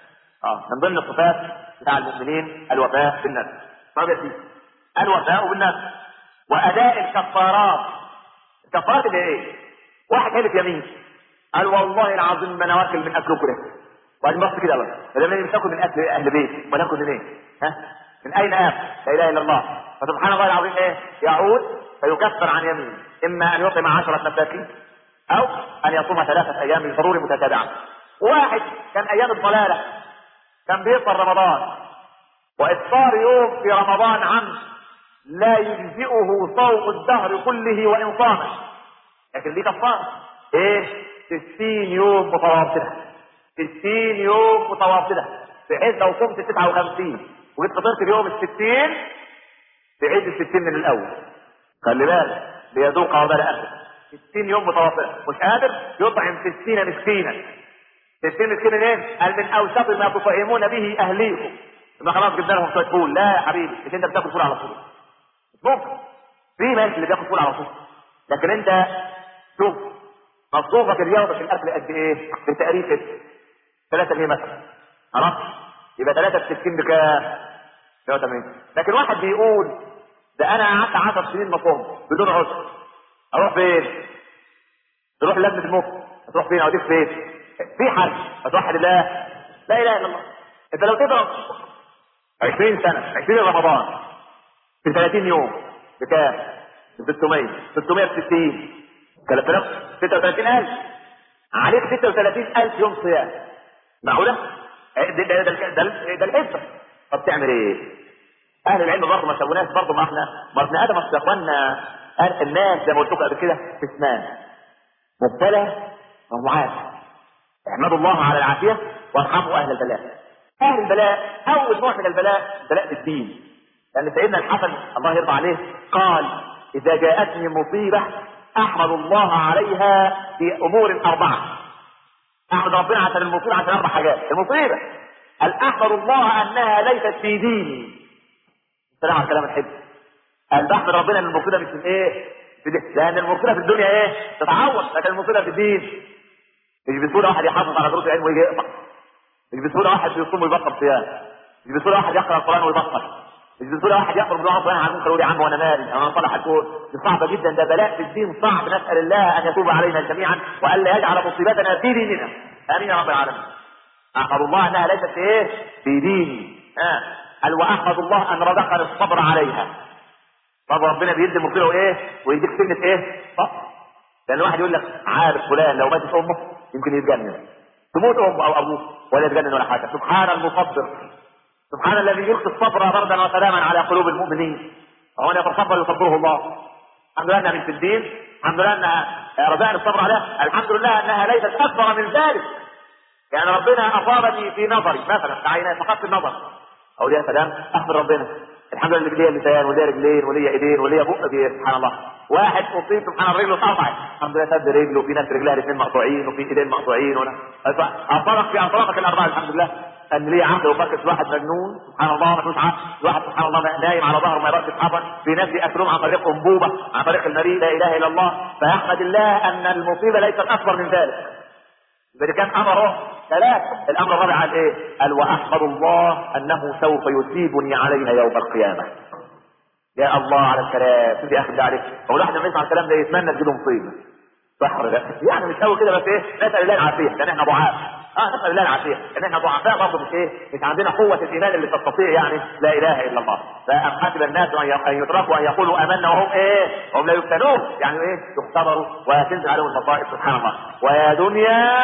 اه من ضمن الصفات بتاع المؤمنين الوفاء بالناس طب يا سيدي الوفاء بالناس واداء الكفارات الكفارات اللي ايه واحد حلف يمين قال والله العظيم ما انا واكل من اكلكم ده وبعدين بص كده بقى فلما مش تاكل من اكل اهل بيت وناكل من ايه ها من اين اكل لا اله الا الله فسبحان الله العظيم ايه يعود فيكفر عن يمين اما ان يطعم عشرة مساكين او ان يصوم ثلاثة ايام ضروري متتابعة واحد كان ايام الضلالة كان بيفطر رمضان وافطار يوم في رمضان عم لا يجزئه صوم الدهر كله وان صام لكن دي كفارة ايه 60 يوم متواصلة 60 يوم متواصلة بحيث لو صمت 59 وجيت فطرت اليوم الستين تعيد الستين من الاول خلي بالك ليذوق وبال اهله 60 يوم متواصل مش قادر يطعم 60 مسكينا 60 مسكينا ليه؟ قال من اوسط ما تطعمون به اهليكم يبقى خلاص جبنا لهم شويه فول لا يا حبيبي مش انت بتاكل فول على طول ممكن في ناس اللي بياكل فول على طول لكن انت شوف مصروفك اليوم في الاكل قد ايه؟ بتقريب كده 3 جنيه مثلا خلاص يبقى 3 في 60 بكام؟ 180 لكن واحد بيقول ده انا قعدت 10 سنين مصوم بدون عذر اروح فين؟ تروح لجنه المفتي هتروح فين؟ اوديك فين؟ في حل هتوحد الله لا اله الا الله انت لو تضرب 20 سنه 20 رمضان في 30 يوم بكام؟ ب 600 660 3000 36000 عليك 36000 يوم صيام معقوله؟ ده ده ده, ده, ده الحسبه طب تعمل ايه؟ اهل العلم برضه ما سووناش برضه ما احنا ما ابن ادم اصل يا اخوانا الناس زي ما قلت لكم قبل كده في اثنان مبتلى ومعاف احمدوا الله على العافيه وارحموا اهل البلاء اهل البلاء اول نوع من البلاء بلاء الدين لان سيدنا الحسن الله يرضى عليه قال اذا جاءتني مصيبه احمد الله عليها في امور اربعه احمد ربنا عشان المصيبه عشان اربع حاجات المصيبه قال احمد الله انها ليست في ديني السلام على الكلام الحلو قال بحمد ربنا ان المصيبه مش في ايه في دي. لان المصيبه في الدنيا ايه تتعوض لكن المصيبه في الدين مش بسهوله واحد يحافظ على دروس العلم ويجي يقطع مش بسهوله واحد يصوم ويبطل صيام مش بسهوله واحد يقرا القران ويبطل مش بسهوله واحد يخرج من القران عن المنكر ويقول يا عم وانا مالي انا صالح الكون دي صعبه جدا ده بلاء في الدين صعب نسال الله ان يتوب علينا جميعا والا يجعل مصيبتنا في ديننا امين يا رب العالمين احمد الله انها ليست في ايه في ديني ها قال واحمد الله ان رزقني الصبر عليها طب ربنا بيدي مصيره ايه ويديك سنه ايه صبر لان واحد يقول لك عارف فلان لو ماتت امه يمكن يتجنن تموت امه او ابوه ولا يتجنن ولا حاجه سبحان المصبر سبحان الذي يلقي الصبر بردا وسلاما على قلوب المؤمنين ومن يتصبر يصبره الله الحمد لله انها من في الدين الحمد لله انها رزقني الصبر عليها الحمد لله انها ليست اكبر من ذلك يعني ربنا اصابني في نظري مثلا عيني فقدت النظر اقول يا سلام احمد ربنا الحمد لله اللي ليا لسان وليا رجلين وليا ايدين وليا بق دي سبحان الله واحد اصيب سبحان الله رجله اتقطعت الحمد لله سد رجله وفي ناس رجلها الاثنين مقطوعين وفي ايدين مقطوعين وانا اصابك في اطرافك الاربعه الحمد لله ان ليه عقل وفكس واحد مجنون سبحان الله ما فيهوش عقل واحد سبحان الله نايم على ظهره ما يقدرش يتحرك في ناس ياكلون عن طريق انبوبه عن طريق المريء لا اله الا الله فيحمد الله ان المصيبه ليست اكبر من ذلك يبقى كان امره ثلاث الامر الرابع قال ايه قال واحمد الله انه سوف يثيبني عليها يوم القيامه يا الله على الكلام شوف يا اخي ده عليك هو الواحد لما يسمع الكلام ده يتمنى تجيله مصيبه صح ولا لا يعني مش قوي كده بس ايه نسال الله العافيه لان احنا ضعاف اه نسال الله العافيه لان احنا ضعفاء برضه مش ايه مش عندنا قوه الايمان اللي تستطيع يعني لا اله الا الله فام حسب الناس ان يتركوا ان يقولوا امنا وهم ايه وهم لا يفتنون يعني ايه يختبروا وتنزل عليهم المصائب سبحان الله ويا دنيا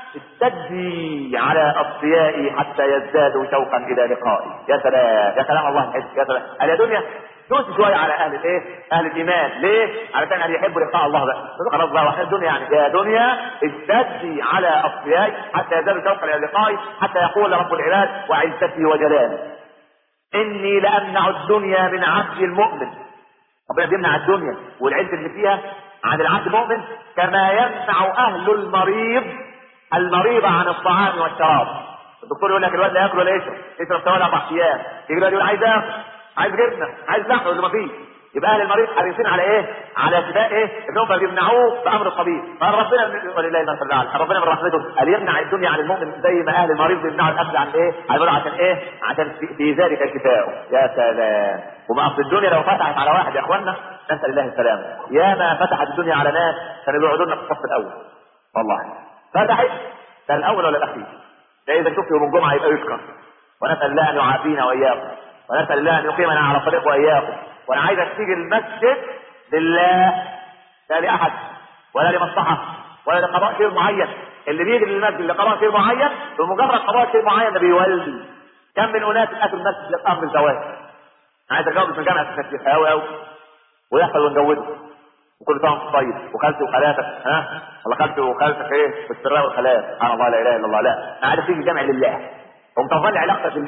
استجدي على اصفيائي حتى يزدادوا شوقا الى لقائي يا سلام يا سلام الله الحج يا سلام قال يا دنيا دوس شويه على اهل الايه؟ اهل الايمان، ليه؟ علشان ان يحبوا لقاء الله بقى، خلاص بقى واحد الدنيا يعني يا دنيا اشتدي على اصفيائي حتى يزدادوا شوقا الى لقائي، حتى يقول رب العباد وعزتي وجلالي. اني لامنع الدنيا من عبد المؤمن. ربنا بيمنع الدنيا والعز اللي فيها عن العبد المؤمن كما يمنع اهل المريض المريض عن الطعام والشراب. الدكتور يقول لك الواد لا ياكل ولا يشرب، يشرب ثمان اربع ايام، يجي الواد يقول عايز اكل، عايز جبنه عايز لحمه اللي ما فيش يبقى اهل المريض حريصين على ايه؟ على اتباع ايه؟ انهم بيمنعوه بامر الطبيب، قال ربنا ولله المثل الاعلى، ربنا من رحمته قال يمنع الدنيا عن المؤمن زي ما اهل المريض بيمنعوا الاكل عن ايه؟ هيقولوا عشان ايه؟ عشان في, في ذلك شفاء، يا سلام، وما اصل الدنيا لو فتحت على واحد يا اخوانا نسال الله السلامه، يا ما فتحت الدنيا على ناس كانوا بيقعدوا لنا في الصف الاول. والله فتحت ده الاول ولا الاخير؟ ده اذا شفت يوم الجمعه يبقى يشكر. ونسال الله ان يعافينا واياكم. ونسال الله ان يقيمنا على طريق واياكم وانا عايزك تيجي المسجد لله لا لاحد ولا لمصلحه ولا لقضاء شيء معين اللي بيجي للمسجد لقضاء شيء معين بمجرد قضاء شيء معين ده بيولي كم من اناس اتوا المسجد للامر الزواج عايز اتجوز من جامعه المسجد قوي قوي ويحصل ونجوزه وكل سنه وانت طيب وخالتي وخالاتك ها ولا خالتي وخالتك ايه بالسراء والخالات سبحان الله لا اله الا الله لا انا عايز تيجي جامع لله ومتظل علاقتك بالمسجد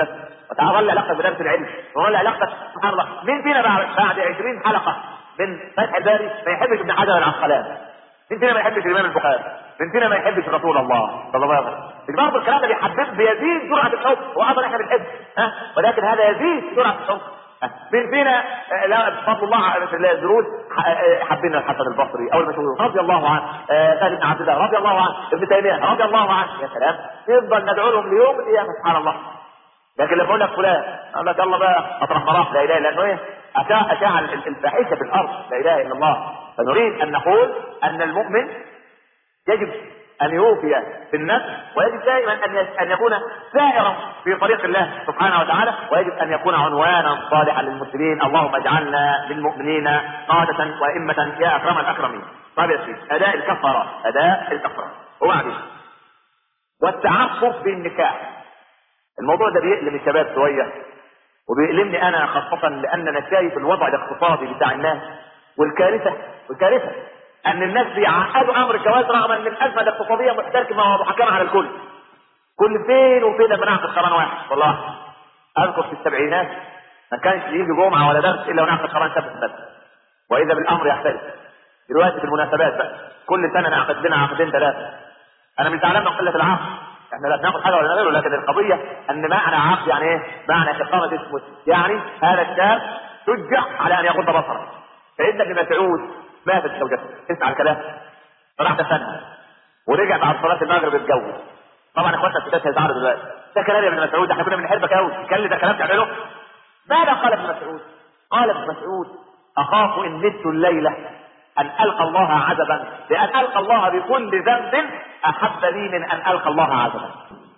وتظل علاقتك بدرس العلم وظل علاقتك سبحان الله مين فينا بعد بعد 20 حلقه من فتح الباري ما يحبش ابن حجر العسقلاني مين فينا ما يحبش الامام البخاري مين فينا ما يحبش رسول الله صلى الله عليه وسلم برضه الكلام ده بيحبب بيزيد جرعه الحب واظن احنا بنحب ها ولكن هذا يزيد جرعه الحب مين فينا آه، لا بفضل الله في الدروس آه، حبينا الحسن البصري او المشهور رضي الله عنه آه، سالم بن عبد الله رضي الله عنه ابن تيميه رضي الله عنه يا سلام يفضل ندعو لهم ليوم القيامه سبحان الله لكن لما اقول لك فلان اقول لك يلا بقى اطرح مراح لا اله الا انه ايه اشاع اشاع الفاحشه في الارض لا اله الا الله فنريد ان نقول ان المؤمن يجب ان يوفي في النفس ويجب دائما ان ان يكون سائرا في طريق الله سبحانه وتعالى ويجب ان يكون عنوانا صالحا للمسلمين اللهم اجعلنا للمؤمنين قادة وائمة يا اكرم الاكرمين طيب يا سيدي اداء الكفارة اداء الكفارة وبعدين والتعفف بالنكاح الموضوع ده بيألم الشباب شوية وبيألمني انا خاصة لان انا شايف الوضع الاقتصادي بتاع الناس والكارثة والكارثة ان الناس بيعقدوا امر الجواز رغم ان الازمة الاقتصادية محتكمة ومحكمة على الكل كل فين وفين لما نعقد قران واحد والله اذكر في السبعينات ما كانش يجي جمعة ولا درس الا ونعقد قران سبت بس واذا بالامر يختلف دلوقتي في المناسبات بقى كل سنة نعقد لنا عقدين ثلاثة انا مش زعلان من قلة العقد احنا لا بناخد حاجه ولا غيره لكن القضيه ان معنى عقد يعني ايه؟ معنى اقامه اسمه يعني هذا الشاب شجع على ان يغض بصره فان ابن مسعود ماتت زوجته اسمع الكلام راح دفنها ورجع بعد صلاه المغرب اتجوز طبعا اخواتنا الستات هيزعلوا دلوقتي ده كلام يا ابن مسعود احنا كنا بنحبك قوي كان ده كلام تعمله ماذا قال ابن مسعود؟ قال ابن مسعود اخاف ان مت الليله ان القى الله عزبا لان القى الله بكل ذنب احب لي من ان القى الله عزبا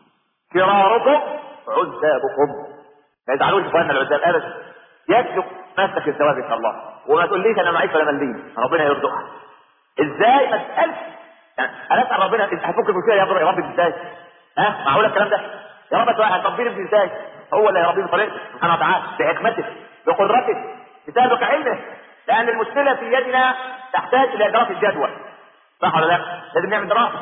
كراركم عزابكم ما يزعلوش اخواننا العزاب ابدا يسلك نفسك الزواج ان شاء الله وما تقوليش انا معيش ولا مليم ربنا يرزقها ازاي ما تسالش يعني انا اسال ربنا هتفك المشكله يا رب ازاي ها معقول الكلام ده يا رب هتربيني ابني ازاي هو اللي هيربيني بطريقته سبحانه وتعالى بحكمته بقدرته بسبب علمه لان المشكله في يدنا تحتاج الى دراسه الجدوى صح ولا لا؟ لازم نعمل دراسه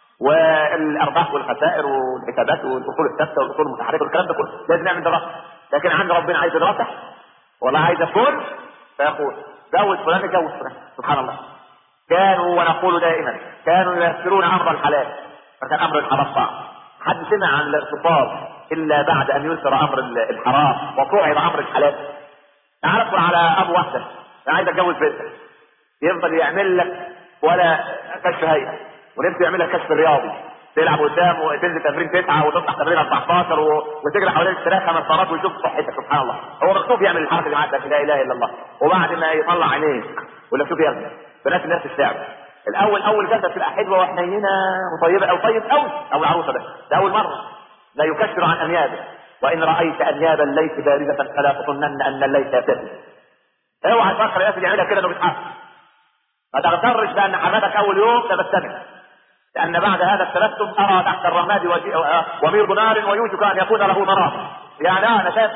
والارباح والخسائر والحسابات والاصول الثابته والاصول المتحركه والكلام ده كله لازم نعمل دراسه لكن عند ربنا عايز دراسه ولا عايز كل فيقول زوج فلان يجوز فلان سبحان الله كانوا ونقول دائما كانوا ييسرون امر الحلال فكان امر الحرام صعب حد سمع عن الارتباط الا بعد ان يسر امر الحرام وصعد امر الحلال اعرفوا على ابو واحده انا عايز اتجوز بنتك يفضل يعمل لك ولا كشف هيئه ونفسه يعمل لك كشف رياضي تلعب قدام وتنزل تمرين تسعه وتطلع تمرين 14 و... وتجري حوالين السلاح خمس مرات ويشوف صحتك سبحان الله هو مكتوب يعمل الحركه اللي معاك لا اله الا الله وبعد ما يطلع عينيك ولا شوف يا ابني بنات الناس الشعب الاول اول جلسه تبقى حلوه وحنينه وطيبه او طيب قوي او العروسه ده ده اول مره لا يكشر عن انيابه وان رايت انيابا ليس بارزه فلا تظنن ان الليث يبتسم اوعى تفكر يا يعملها كده انه بيتحقق ما تغترش بان حماتك اول يوم تبسمت لان بعد هذا التبسم ارى تحت الرماد ومير نار ويوشك ان يكون له مرام يعني انا شايف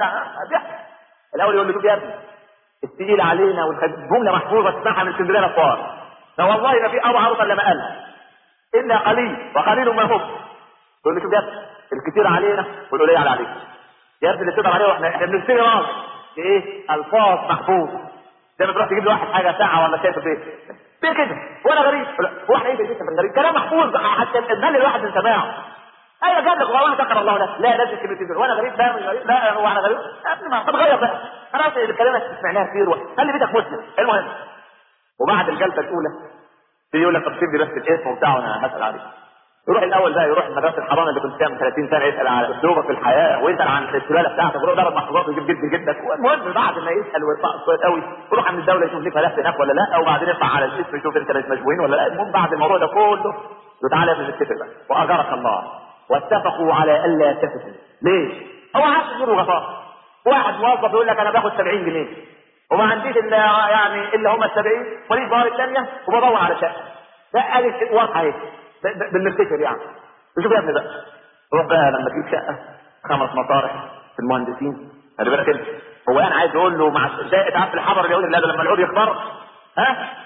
الاول يقول له يا ابني الثقيل علينا والجمله محفوظه تسمعها من اسكندريه الاطفال فوالله ما في ابو عروسه الا ما قال الا قليل وقليل ما هم تقول له شوف يا ابني الكثير علينا والقليل عليك يا ابني اللي تقدر عليه واحنا احنا بنشتري راس ايه الفاظ محفوظ زي ما تروح تجيب لواحد حاجه ساعه ولا شايف في ايه كده وانا غريب هو احنا ايه في غريب كلام محفوظ حتى المال الواحد من سماعه ايوه جاب لك والله ذكر الله لك لا لازم كلمتين وانا غريب لا مش غريب لا هو انا غريب يا ابني ما طب غير بقى خلاص الكلام اللي سمعناها كتير خلي بيتك مسلم المهم وبعد الجلسه الاولى يقول لك طب سيب لي بس الاسم وبتاع وانا هسال عليه يروح الاول بقى يروح المدرسه الحضانه اللي كنت فيها من 30 سنه يسال على اسلوبك في الحياه ويسال عن السلاله بتاعتك ويروح ضرب محفوظات ويجيب جد جدك والمهم بعد ما يسال ويطلع كويس قوي يروح عند الدوله يشوف ليك ملف هناك ولا لا وبعدين يطلع على الاسم يشوف انت مش مشبوهين ولا لا المهم بعد الموضوع ده كله يقول تعالى يا ابني نتفق بقى واجرك الله واتفقوا على الا يتفقوا ليه؟ هو عارف يجيب غطاء واحد موظف يقول لك انا باخد 70 جنيه وما عنديش الا يعني الا هم ال 70 ماليش ظهر الثانيه وبدور على شقه ده قال واضحه اهي بالمرتكب يعني شوف يا ابني بقى روح بقى لما تجيب شقه خمس مطارح في المهندسين خلي بالك انت هو انا عايز اقول له مع زي تعرف الحضر اللي يقول لا لما العود يكبر ها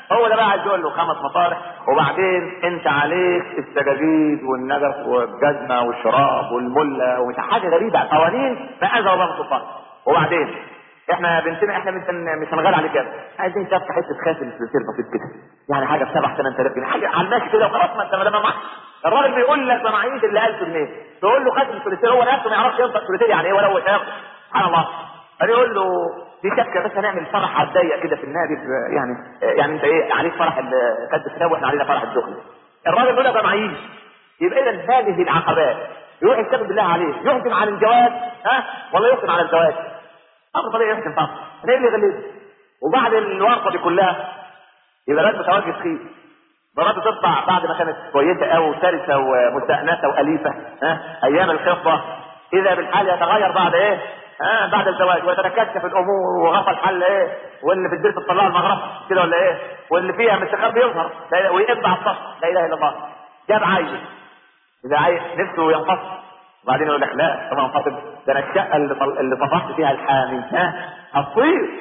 هو ده بقى عايز يقول له خمس مصالح وبعدين انت عليك السجاجيد والنجف والجزمه والشراب والمله ومش حاجه غريبه قوانين ما انزل الله من سلطان وبعدين احنا بنتنا احنا مش هن- مش هنغالي عليك كده عايزين تفتح حته خاتم سلسله بسيط كده يعني حاجه ب 7 8000 جنيه حاجه على الماشي كده وخلاص ما انت ما دام معاك الراجل بيقول لك معيش اللي 1000 جنيه تقول له خاتم سلسله هو نفسه ما يعرفش ينطق سلسله يعني ايه ولا هو ياخد سبحان الله قال يقول له دي شبكه بس هنعمل فرح على الضيق كده في النادي في- يعني يعني انت ايه عليك فرح قد الكتاب واحنا علينا فرح الدخل الراجل بيقول لك ده معيش يبقى اذا هذه العقبات يروح يستخدم بالله عليه يحكم على الجواز ها ولا يحكم على الزواج امر طبيعي يحكم طبعا ايه اللي يغلبه وبعد الورطه دي كلها يبقى لازم متواجد خير مراته تطلع بعد ما كانت كويسه قوي وسلسه ومستأنسه واليفه ها ايام الخطبه اذا بالحال يتغير بعد ايه؟ ها بعد الزواج ويتنكشف الامور وغفى الحل ايه؟ واللي في البيت تطلع المغرب كده ولا ايه؟ واللي فيها مستخبي بيظهر لا- ويقب على السطح لا اله الا الله جاب عيل اذا عايز نفسه ينفصل وبعدين يقول لك لا طبعا انفصل ده انا الشقه اللي طل- اللي طفحت فيها الحامي ها هتصير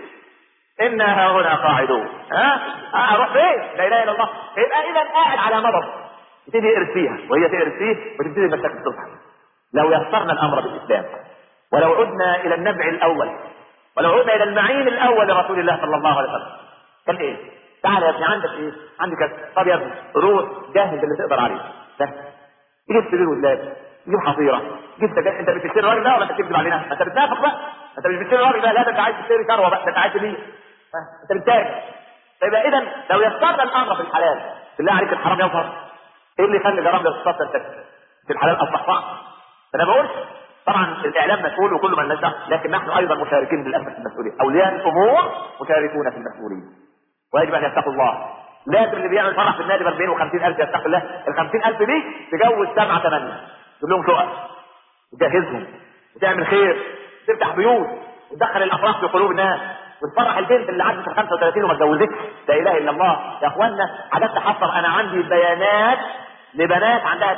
انا هنا قاعدون ها ها اروح فين لا اله الا الله يبقى اذا قاعد على مضض يبتدي يرثيها وهي تقرف فيه وتبتدي المشاكل تظهر لو يسرنا الامر بالاسلام ولو عدنا الى النبع الاول ولو عدنا الى المعين الاول لرسول الله صلى الله عليه وسلم كان ايه؟ تعال يا ابني عندك ايه؟ عندك كذا طب يا ابني روح جهز اللي تقدر عليه بس تجيب سرير ولاد تجيب حظيره تجيب سجاد انت بتشتري الراجل ده ولا انت بتكذب علينا؟ انت بتنافق بقى انت مش بتشتري الراجل ده لا ده انت عايز تشتري ثروه بقى ده انت عايز ليه؟ انت بتتاجر فيبقى اذا لو يسرنا الامر في الحلال بالله عليك الحرام يظهر ايه اللي يخلي جرام يتصدر تكتب في الحلال اصبح صعب انا بقولش طبعا الاعلام مسؤول وكل من دعوه لكن نحن ايضا مشاركين للاسف في المسؤوليه اولياء الامور مشاركون في المسؤوليه ويجب ان يتقوا الله لازم اللي بيعمل فرح في النادي ب 40 و50 الف يتقي الله ال 50 الف دي تجوز سبعه ثمانيه تجيب لهم شقق وتجهزهم وتعمل خير تفتح بيوت وتدخل الافراح في قلوب الناس وتفرح البنت اللي عدت ال 35 وما اتجوزتش لا اله الا الله يا اخوانا حاجات تحصل انا عندي بيانات لبنات عندها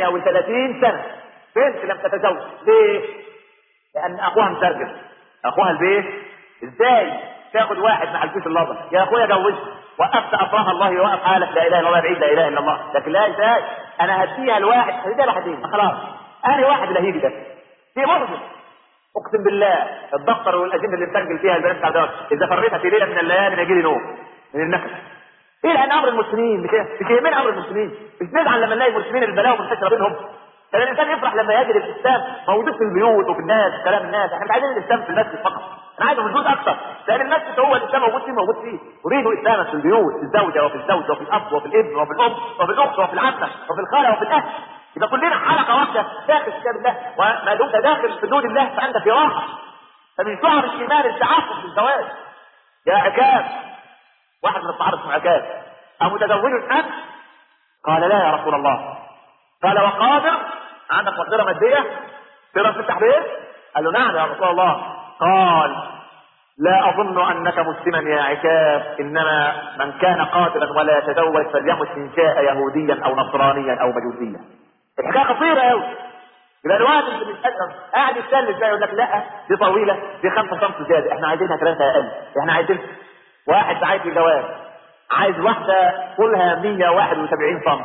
38 سنه بنت لم تتزوج ليه؟ لان اخوها مترجم اخوها البيت ازاي تاخد واحد مع الفلوس اللظه يا اخويا جوزت وقفت افراح الله يوقف حالك لا اله الا الله بعيد لا اله الا الله لكن لا ازاي انا هديها لواحد هديها لواحدين ما خلاص انا واحد اللي هيجي ده في مرض اقسم بالله الدفتر والاجنده اللي مسجل فيها البنات بتاع الدراسه اذا فريتها في ليله من الليالي ما يجي لي نوم من النكد ايه لان امر المسلمين مش مش يهمنا امر المسلمين مش نزعل لما نلاقي المسلمين البلاوي منتشره بينهم كان الانسان يفرح لما يجد الاسلام موجود في البيوت وفي الناس كلام الناس احنا مش عايزين الاسلام في المسجد فقط انا عايز موجود اكثر لان المسجد هو الاسلام موجود فيه موجود فيه اريد اسلاما في البيوت في الزوجه وفي الزوج وفي الاب وفي الابن وفي الام وفي الاخت وفي العمه وفي الخاله وفي الاهل يبقى كلنا حلقه واحده داخل كتاب الله وما دمت داخل حدود الله فانت في راحه فمن شعب الايمان التعاطف في الزواج يا عكاز واحد من الصحابه اسمه عكاز أمتزوج أنت؟ قال لا يا رسول الله قال وقادر عندك مقدرة مادية تقدر تفتح بيت؟ قال له نعم يا رسول الله قال لا أظن أنك مسلما يا عكاز إنما من كان قادرا ولا يتزوج فليمت إن شاء يهوديا أو نصرانيا أو مجوسيا الحكاية خطيرة أوي يبقى الواحد اللي بيتكلم قاعد يتكلم زي يقول لك لا دي طويلة دي 5 سم زيادة احنا عايزينها ثلاثة أقل احنا عايزين واحد عايز الجواز عايز واحدة طولها 171 سم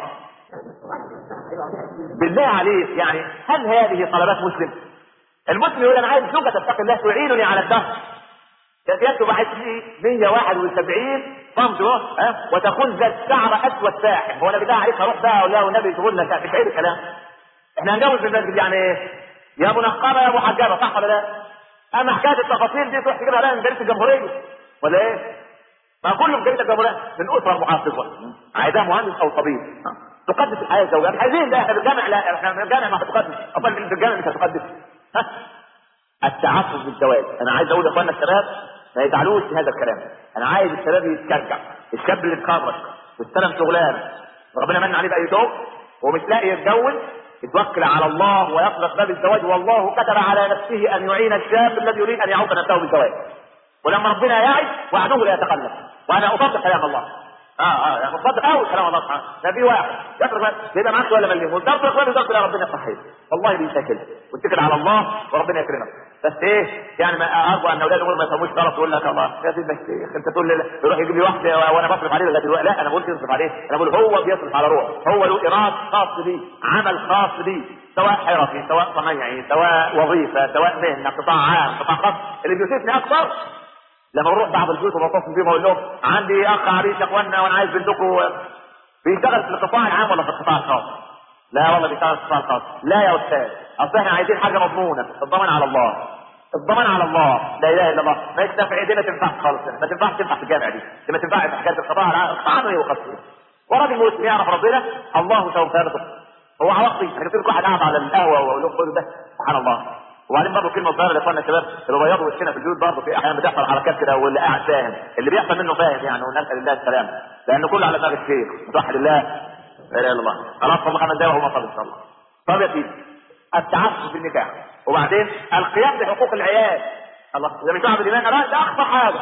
بالله عليك يعني هل هذه طلبات مسلم؟ المسلم يقول انا عايز زوجة تتقي الله تعينني على الدهر يكتب عايز لي 171 سم ها وتكون ذات شعر اسود ساحب هو انا بالله عليك هروح بقى اقول له والنبي تقول لك مش عيب الكلام احنا هنجوز بالمسجد يعني ايه؟ يا منقبه يا محجبه صح ولا لا؟ اما حكايه التفاصيل دي تروح تجيبها بقى من جريده الجمهوريه ولا ايه؟ ما كله في جريده الجمهوريه من اسره محافظه عايزاه مهندس او طبيب تقدس الحياه الزوجيه مش عايزين ده احنا في الجامع لا احنا في الجامع ما هتقدس اصلا في الجامع مش هتقدس ها؟ التعفف بالزواج انا عايز اقول لاخواننا الشباب ما يزعلوش من هذا الكلام انا عايز الشباب يتشجع الشاب اللي اتخرج واستلم شغلانه ربنا من عليه باي ذوق ومش لاقي يتجوز يتوكل على الله ويطلق باب الزواج والله كتب على نفسه ان يعين الشاب الذي يريد ان يعود نفسه بالزواج ولما ربنا يعد وعده لا يتخلف وانا اطبق كلام الله اه اه يعني مصدق قوي كلام الله سبحانه ده في واحد يترك يبقى معاك ولا مليون وترك اخواني ترك يا ربنا يصحيك والله بيشكل واتكل على الله وربنا يكرمك بس ايه يعني ما ارجو ان اولاد الامور ما يفهموش غلط يقول لك الله يا سيدي الشيخ انت تقول لي يروح يجيب لي واحده وانا بصرف عليه لغايه دلوقتي لا انا بقول يصرف عليه انا بقول هو بيصرف على روح هو له ايراد خاص بيه عمل خاص بيه سواء حرفي سواء صنايعي سواء وظيفه سواء مهنه قطاع عام قطاع خاص اللي بيوصفني اكثر لما بروح بعض البيوت وبتصل بيهم اقول لهم عندي اخ عريس يا اخوانا وانا عايز بنتكم بيشتغل في القطاع العام ولا في القطاع الخاص؟ لا والله بيشتغل في القطاع الخاص لا يا استاذ اصل احنا عايزين حاجه مضمونه الضمان على الله الضمان على الله لا اله الا الله ما يكتفي دي ما تنفعش خالص ما تنفعش تنفع في الجامعه دي ما تنفعش في حكايه القطاع العام القطاع العام وقصده وراجل مسلم يعرف ربنا الله سوف يرزقه هو على وقتي انا كنت واحد قاعد على القهوه واقول لهم كل ده سبحان الله وبعدين برضه كلمه صغيره لاخواننا الشباب اللي بيضوا وشنا في البيوت برضه في احيانا بتحصل حركات كده واللي قاعد فاهم اللي بيحصل منه فاهم يعني ونسال الله السلامه لان كله على دماغ الشيخ متوحد الله لا اله الا الله خلاص والله خمس دقايق وهو ان شاء الله طب يا سيدي التعفف في النكاح وبعدين القيام بحقوق العيال الله اذا مش واحد الايمان ده اخطر حاجه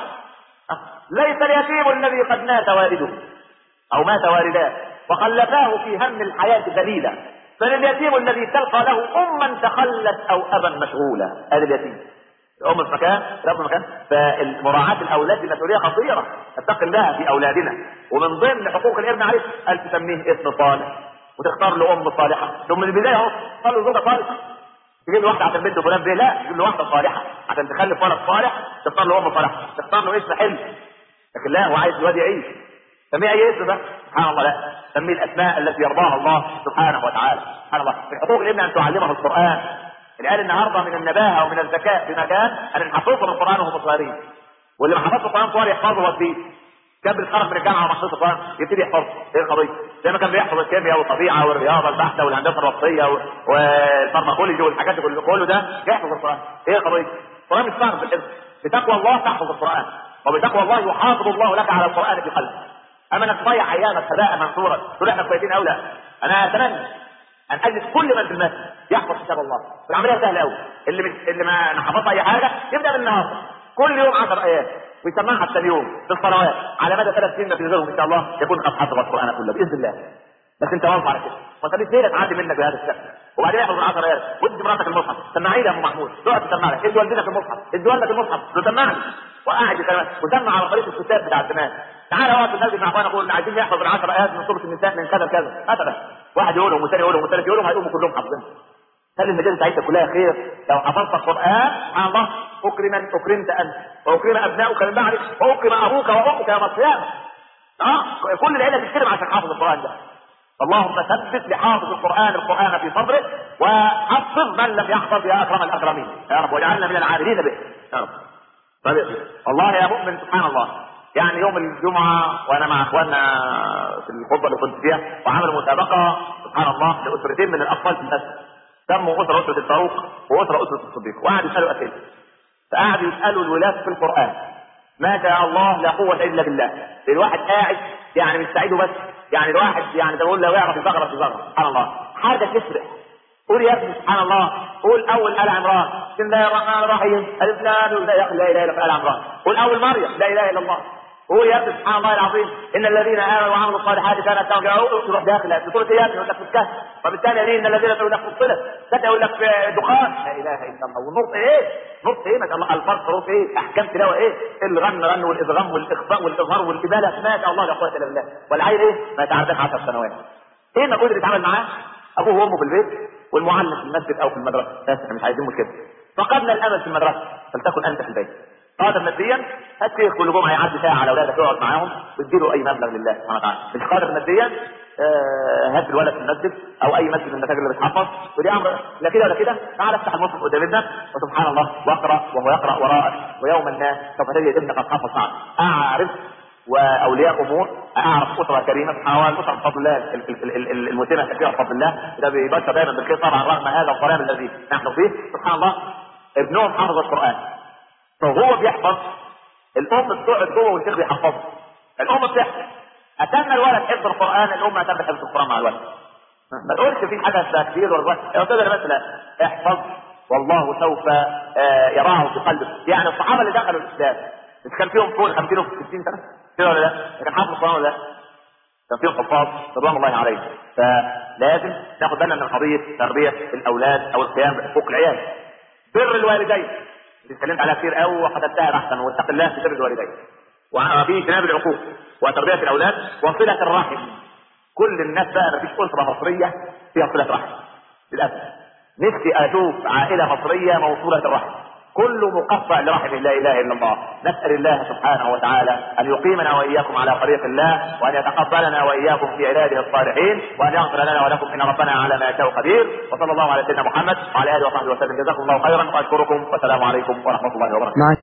ليس اليتيم الذي قد مات والده او مات والداه وخلفاه في هم الحياه ذليلا بل اليتيم الذي تلقى له اما تخلت او ابا مشغولا هذا اليتيم الام في مكان الاب في مكان فمراعاة الاولاد دي مسؤوليه خطيره اتق الله في اولادنا ومن ضمن حقوق الابن عليه ان تسميه اسم صالح وتختار له ام صالحه ثم من البدايه اهو قال له زوجه صالحه تجيب له واحده عشان بنته فلان بيه لا تجيب له واحده صالحه عشان تخلف ولد صالح تختار له ام صالحه تختار له اسم حلو لكن لا هو عايز الواد يعيش سميه اي اسم بقى سبحان الله لا سميه الاسماء التي يرضاها الله سبحانه وتعالى سبحان الله من حقوق الابن ان تعلمه القران اللي قال النهارده من النباهه ومن الذكاء في مكان ان نحفظهم القران وهم صغيرين واللي ما حفظش القران صغير يحفظه وقتيه كان بيتخرج من الجامعه ومحفوظ القران يبتدي يحفظ ايه القضيه زي ما كان بيحفظ الكيمياء والطبيعه والرياضه البحته والهندسه الوصفيه والفارماكولوجي والحاجات دي كله ده يحفظ القران ايه القضيه القران مش صعب في الحفظ بتقوى الله تحفظ القران وبتقوى الله يحافظ الله لك على القران في قلبك اما انك تضيع ايامك هباء منثورا تقول احنا كويسين او لا انا اتمنى ان اجد كل من في المسجد يحفظ كتاب الله والعمليه سهله قوي اللي مش اللي ما حفظ اي حاجه يبدا من النهارده كل يوم 10 ايات ويسمعها حتى اليوم في الصلوات على مدى ثلاث سنين بينزلهم ان شاء الله يكون قد حفظ القران كله باذن الله بس انت واقف على كده ما تخليش ليله تعدي منك بهذا الشكل وبعدين يحفظ 10 ايات وادي مراتك المصحف سمعي لي يا ام محمود تقعد تسمع لك ادي والدتك المصحف ادي والدك المصحف تسمعني وقاعد يسمع وسمع على طريق الكتاب بتاع زمان تعالى وقت النبي مع اخوانا نقول عايزين نحفظ العشر ايات من سوره النساء من كذا كذا مثلا واحد يقولهم والثاني يقولهم والثالث يقولهم هيقوموا كلهم حافظين خلي المجال بتاعتك كلها خير لو حفظت القران سبحان الله اكرم اكرمت انت واكرم ابناؤك من بعدك واكرم ابوك وامك يوم القيامه اه كل العيله تتكلم عشان حافظ القران ده اللهم ثبت لحافظ القران القران في صدره وحفظ من لم يحفظ يا اكرم الاكرمين يا رب واجعلنا من العاملين به يا رب طيب والله يا مؤمن سبحان الله يعني يوم الجمعة وأنا مع إخواننا في الخطبة اللي كنت فيها وعملوا مسابقة سبحان الله لأسرتين من الأطفال في المسجد سموا أسرة أسرة الفاروق وأسرة أسرة الصديق وقعدوا يسألوا أسئلة فقعدوا يسألوا الولاد في القرآن ما شاء الله لا قوة إلا بالله الواحد قاعد يعني مش سعيده بس يعني الواحد يعني بقول لو يعرف يزغرط يزغرط سبحان الله حاجة تفرح قول يا ابني سبحان الله قول اول ال عمران بسم الله الرحمن الرحيم الف لام لا اله الا الله ال عمران قول اول مريم لا اله الا الله قول يا ابني سبحان الله العظيم ان الذين امنوا وعملوا الصالحات كانت لهم تروح داخل في سوره ياسين يقول لك في الكهف وبالتالي ان الذين يقول لك في الصله ده يقول لك في دخان لا اله الا الله والنطق ايه؟ نطق ايه ما شاء الله الفاظ حروف ايه؟ احكام تلاوه ايه؟ الغن غن والادغام والاخفاء والاظهار والاباله ما شاء الله لا قوه الا بالله والعيل ايه؟ ما يتعداش 10 سنوات ايه المجهود اللي اتعمل معاه؟ ابوه وامه في البيت والمعلم في المسجد او في المدرسه بس احنا مش عايزين مشكله فقدنا الامل في المدرسه فلتكن انت في البيت قادر ماديا هات شيخ كل جمعه يعدي ساعه على اولادك يقعد معاهم واديله اي مبلغ لله سبحانه وتعالى مش قادر ماديا آه هات الولد في المسجد او اي مسجد من المساجد اللي بتحفظ ودي امر لا كده ولا كده تعال افتح المصحف قدام ابنك وسبحان الله واقرا وهو يقرا وراءك ويوم الناس سوف تجد ابنك قد حفظ معك اعرف واولياء امور اعرف اسره كريمه سبحان الله الاسره بفضل الله المتمه كثيره بفضل الله ده بيبشر دايما بالخير طبعا رغم هذا الظلام الذي نحن فيه سبحان الله ابنهم حفظ القران فهو بيحفظ الام بتقعد جوه والشيخ بيحفظه الام بتحفظ اتم الولد حفظ القران الام هتم حفظ القران مع الولد ما تقولش في حاجه اسمها كبير ولا يا استاذ انا مثلا احفظ والله سوف يراه في قلبك يعني الصحابه اللي دخلوا الاسلام مش كان فيهم فوق 50 و 60 سنه كده ولا لا؟ كان حافظ القران ولا لا؟ كان فيهم حفاظ رضوان الله عليهم فلازم ناخد بالنا من قضيه تربيه الاولاد او القيام بحقوق العيال بر الوالدين اللي اتكلمت عليها كتير قوي وحددتها احسن واتق الله في بر الوالدين وفي جناب العقوق وتربيه الاولاد وصله الرحم كل الناس بقى مفيش اسره مصريه فيها صله رحم للاسف نفسي اشوف عائله مصريه موصوله الرحم كل مقطع لرحم لا اله الا الله نسال الله سبحانه وتعالى ان يقيمنا واياكم على طريق الله وان يتقبلنا واياكم في عباده الصالحين وان يغفر لنا ولكم ان ربنا على ما يشاء قدير وصلى الله على سيدنا محمد وعلى اله وصحبه وسلم جزاكم الله خيرا واشكركم والسلام عليكم ورحمه الله وبركاته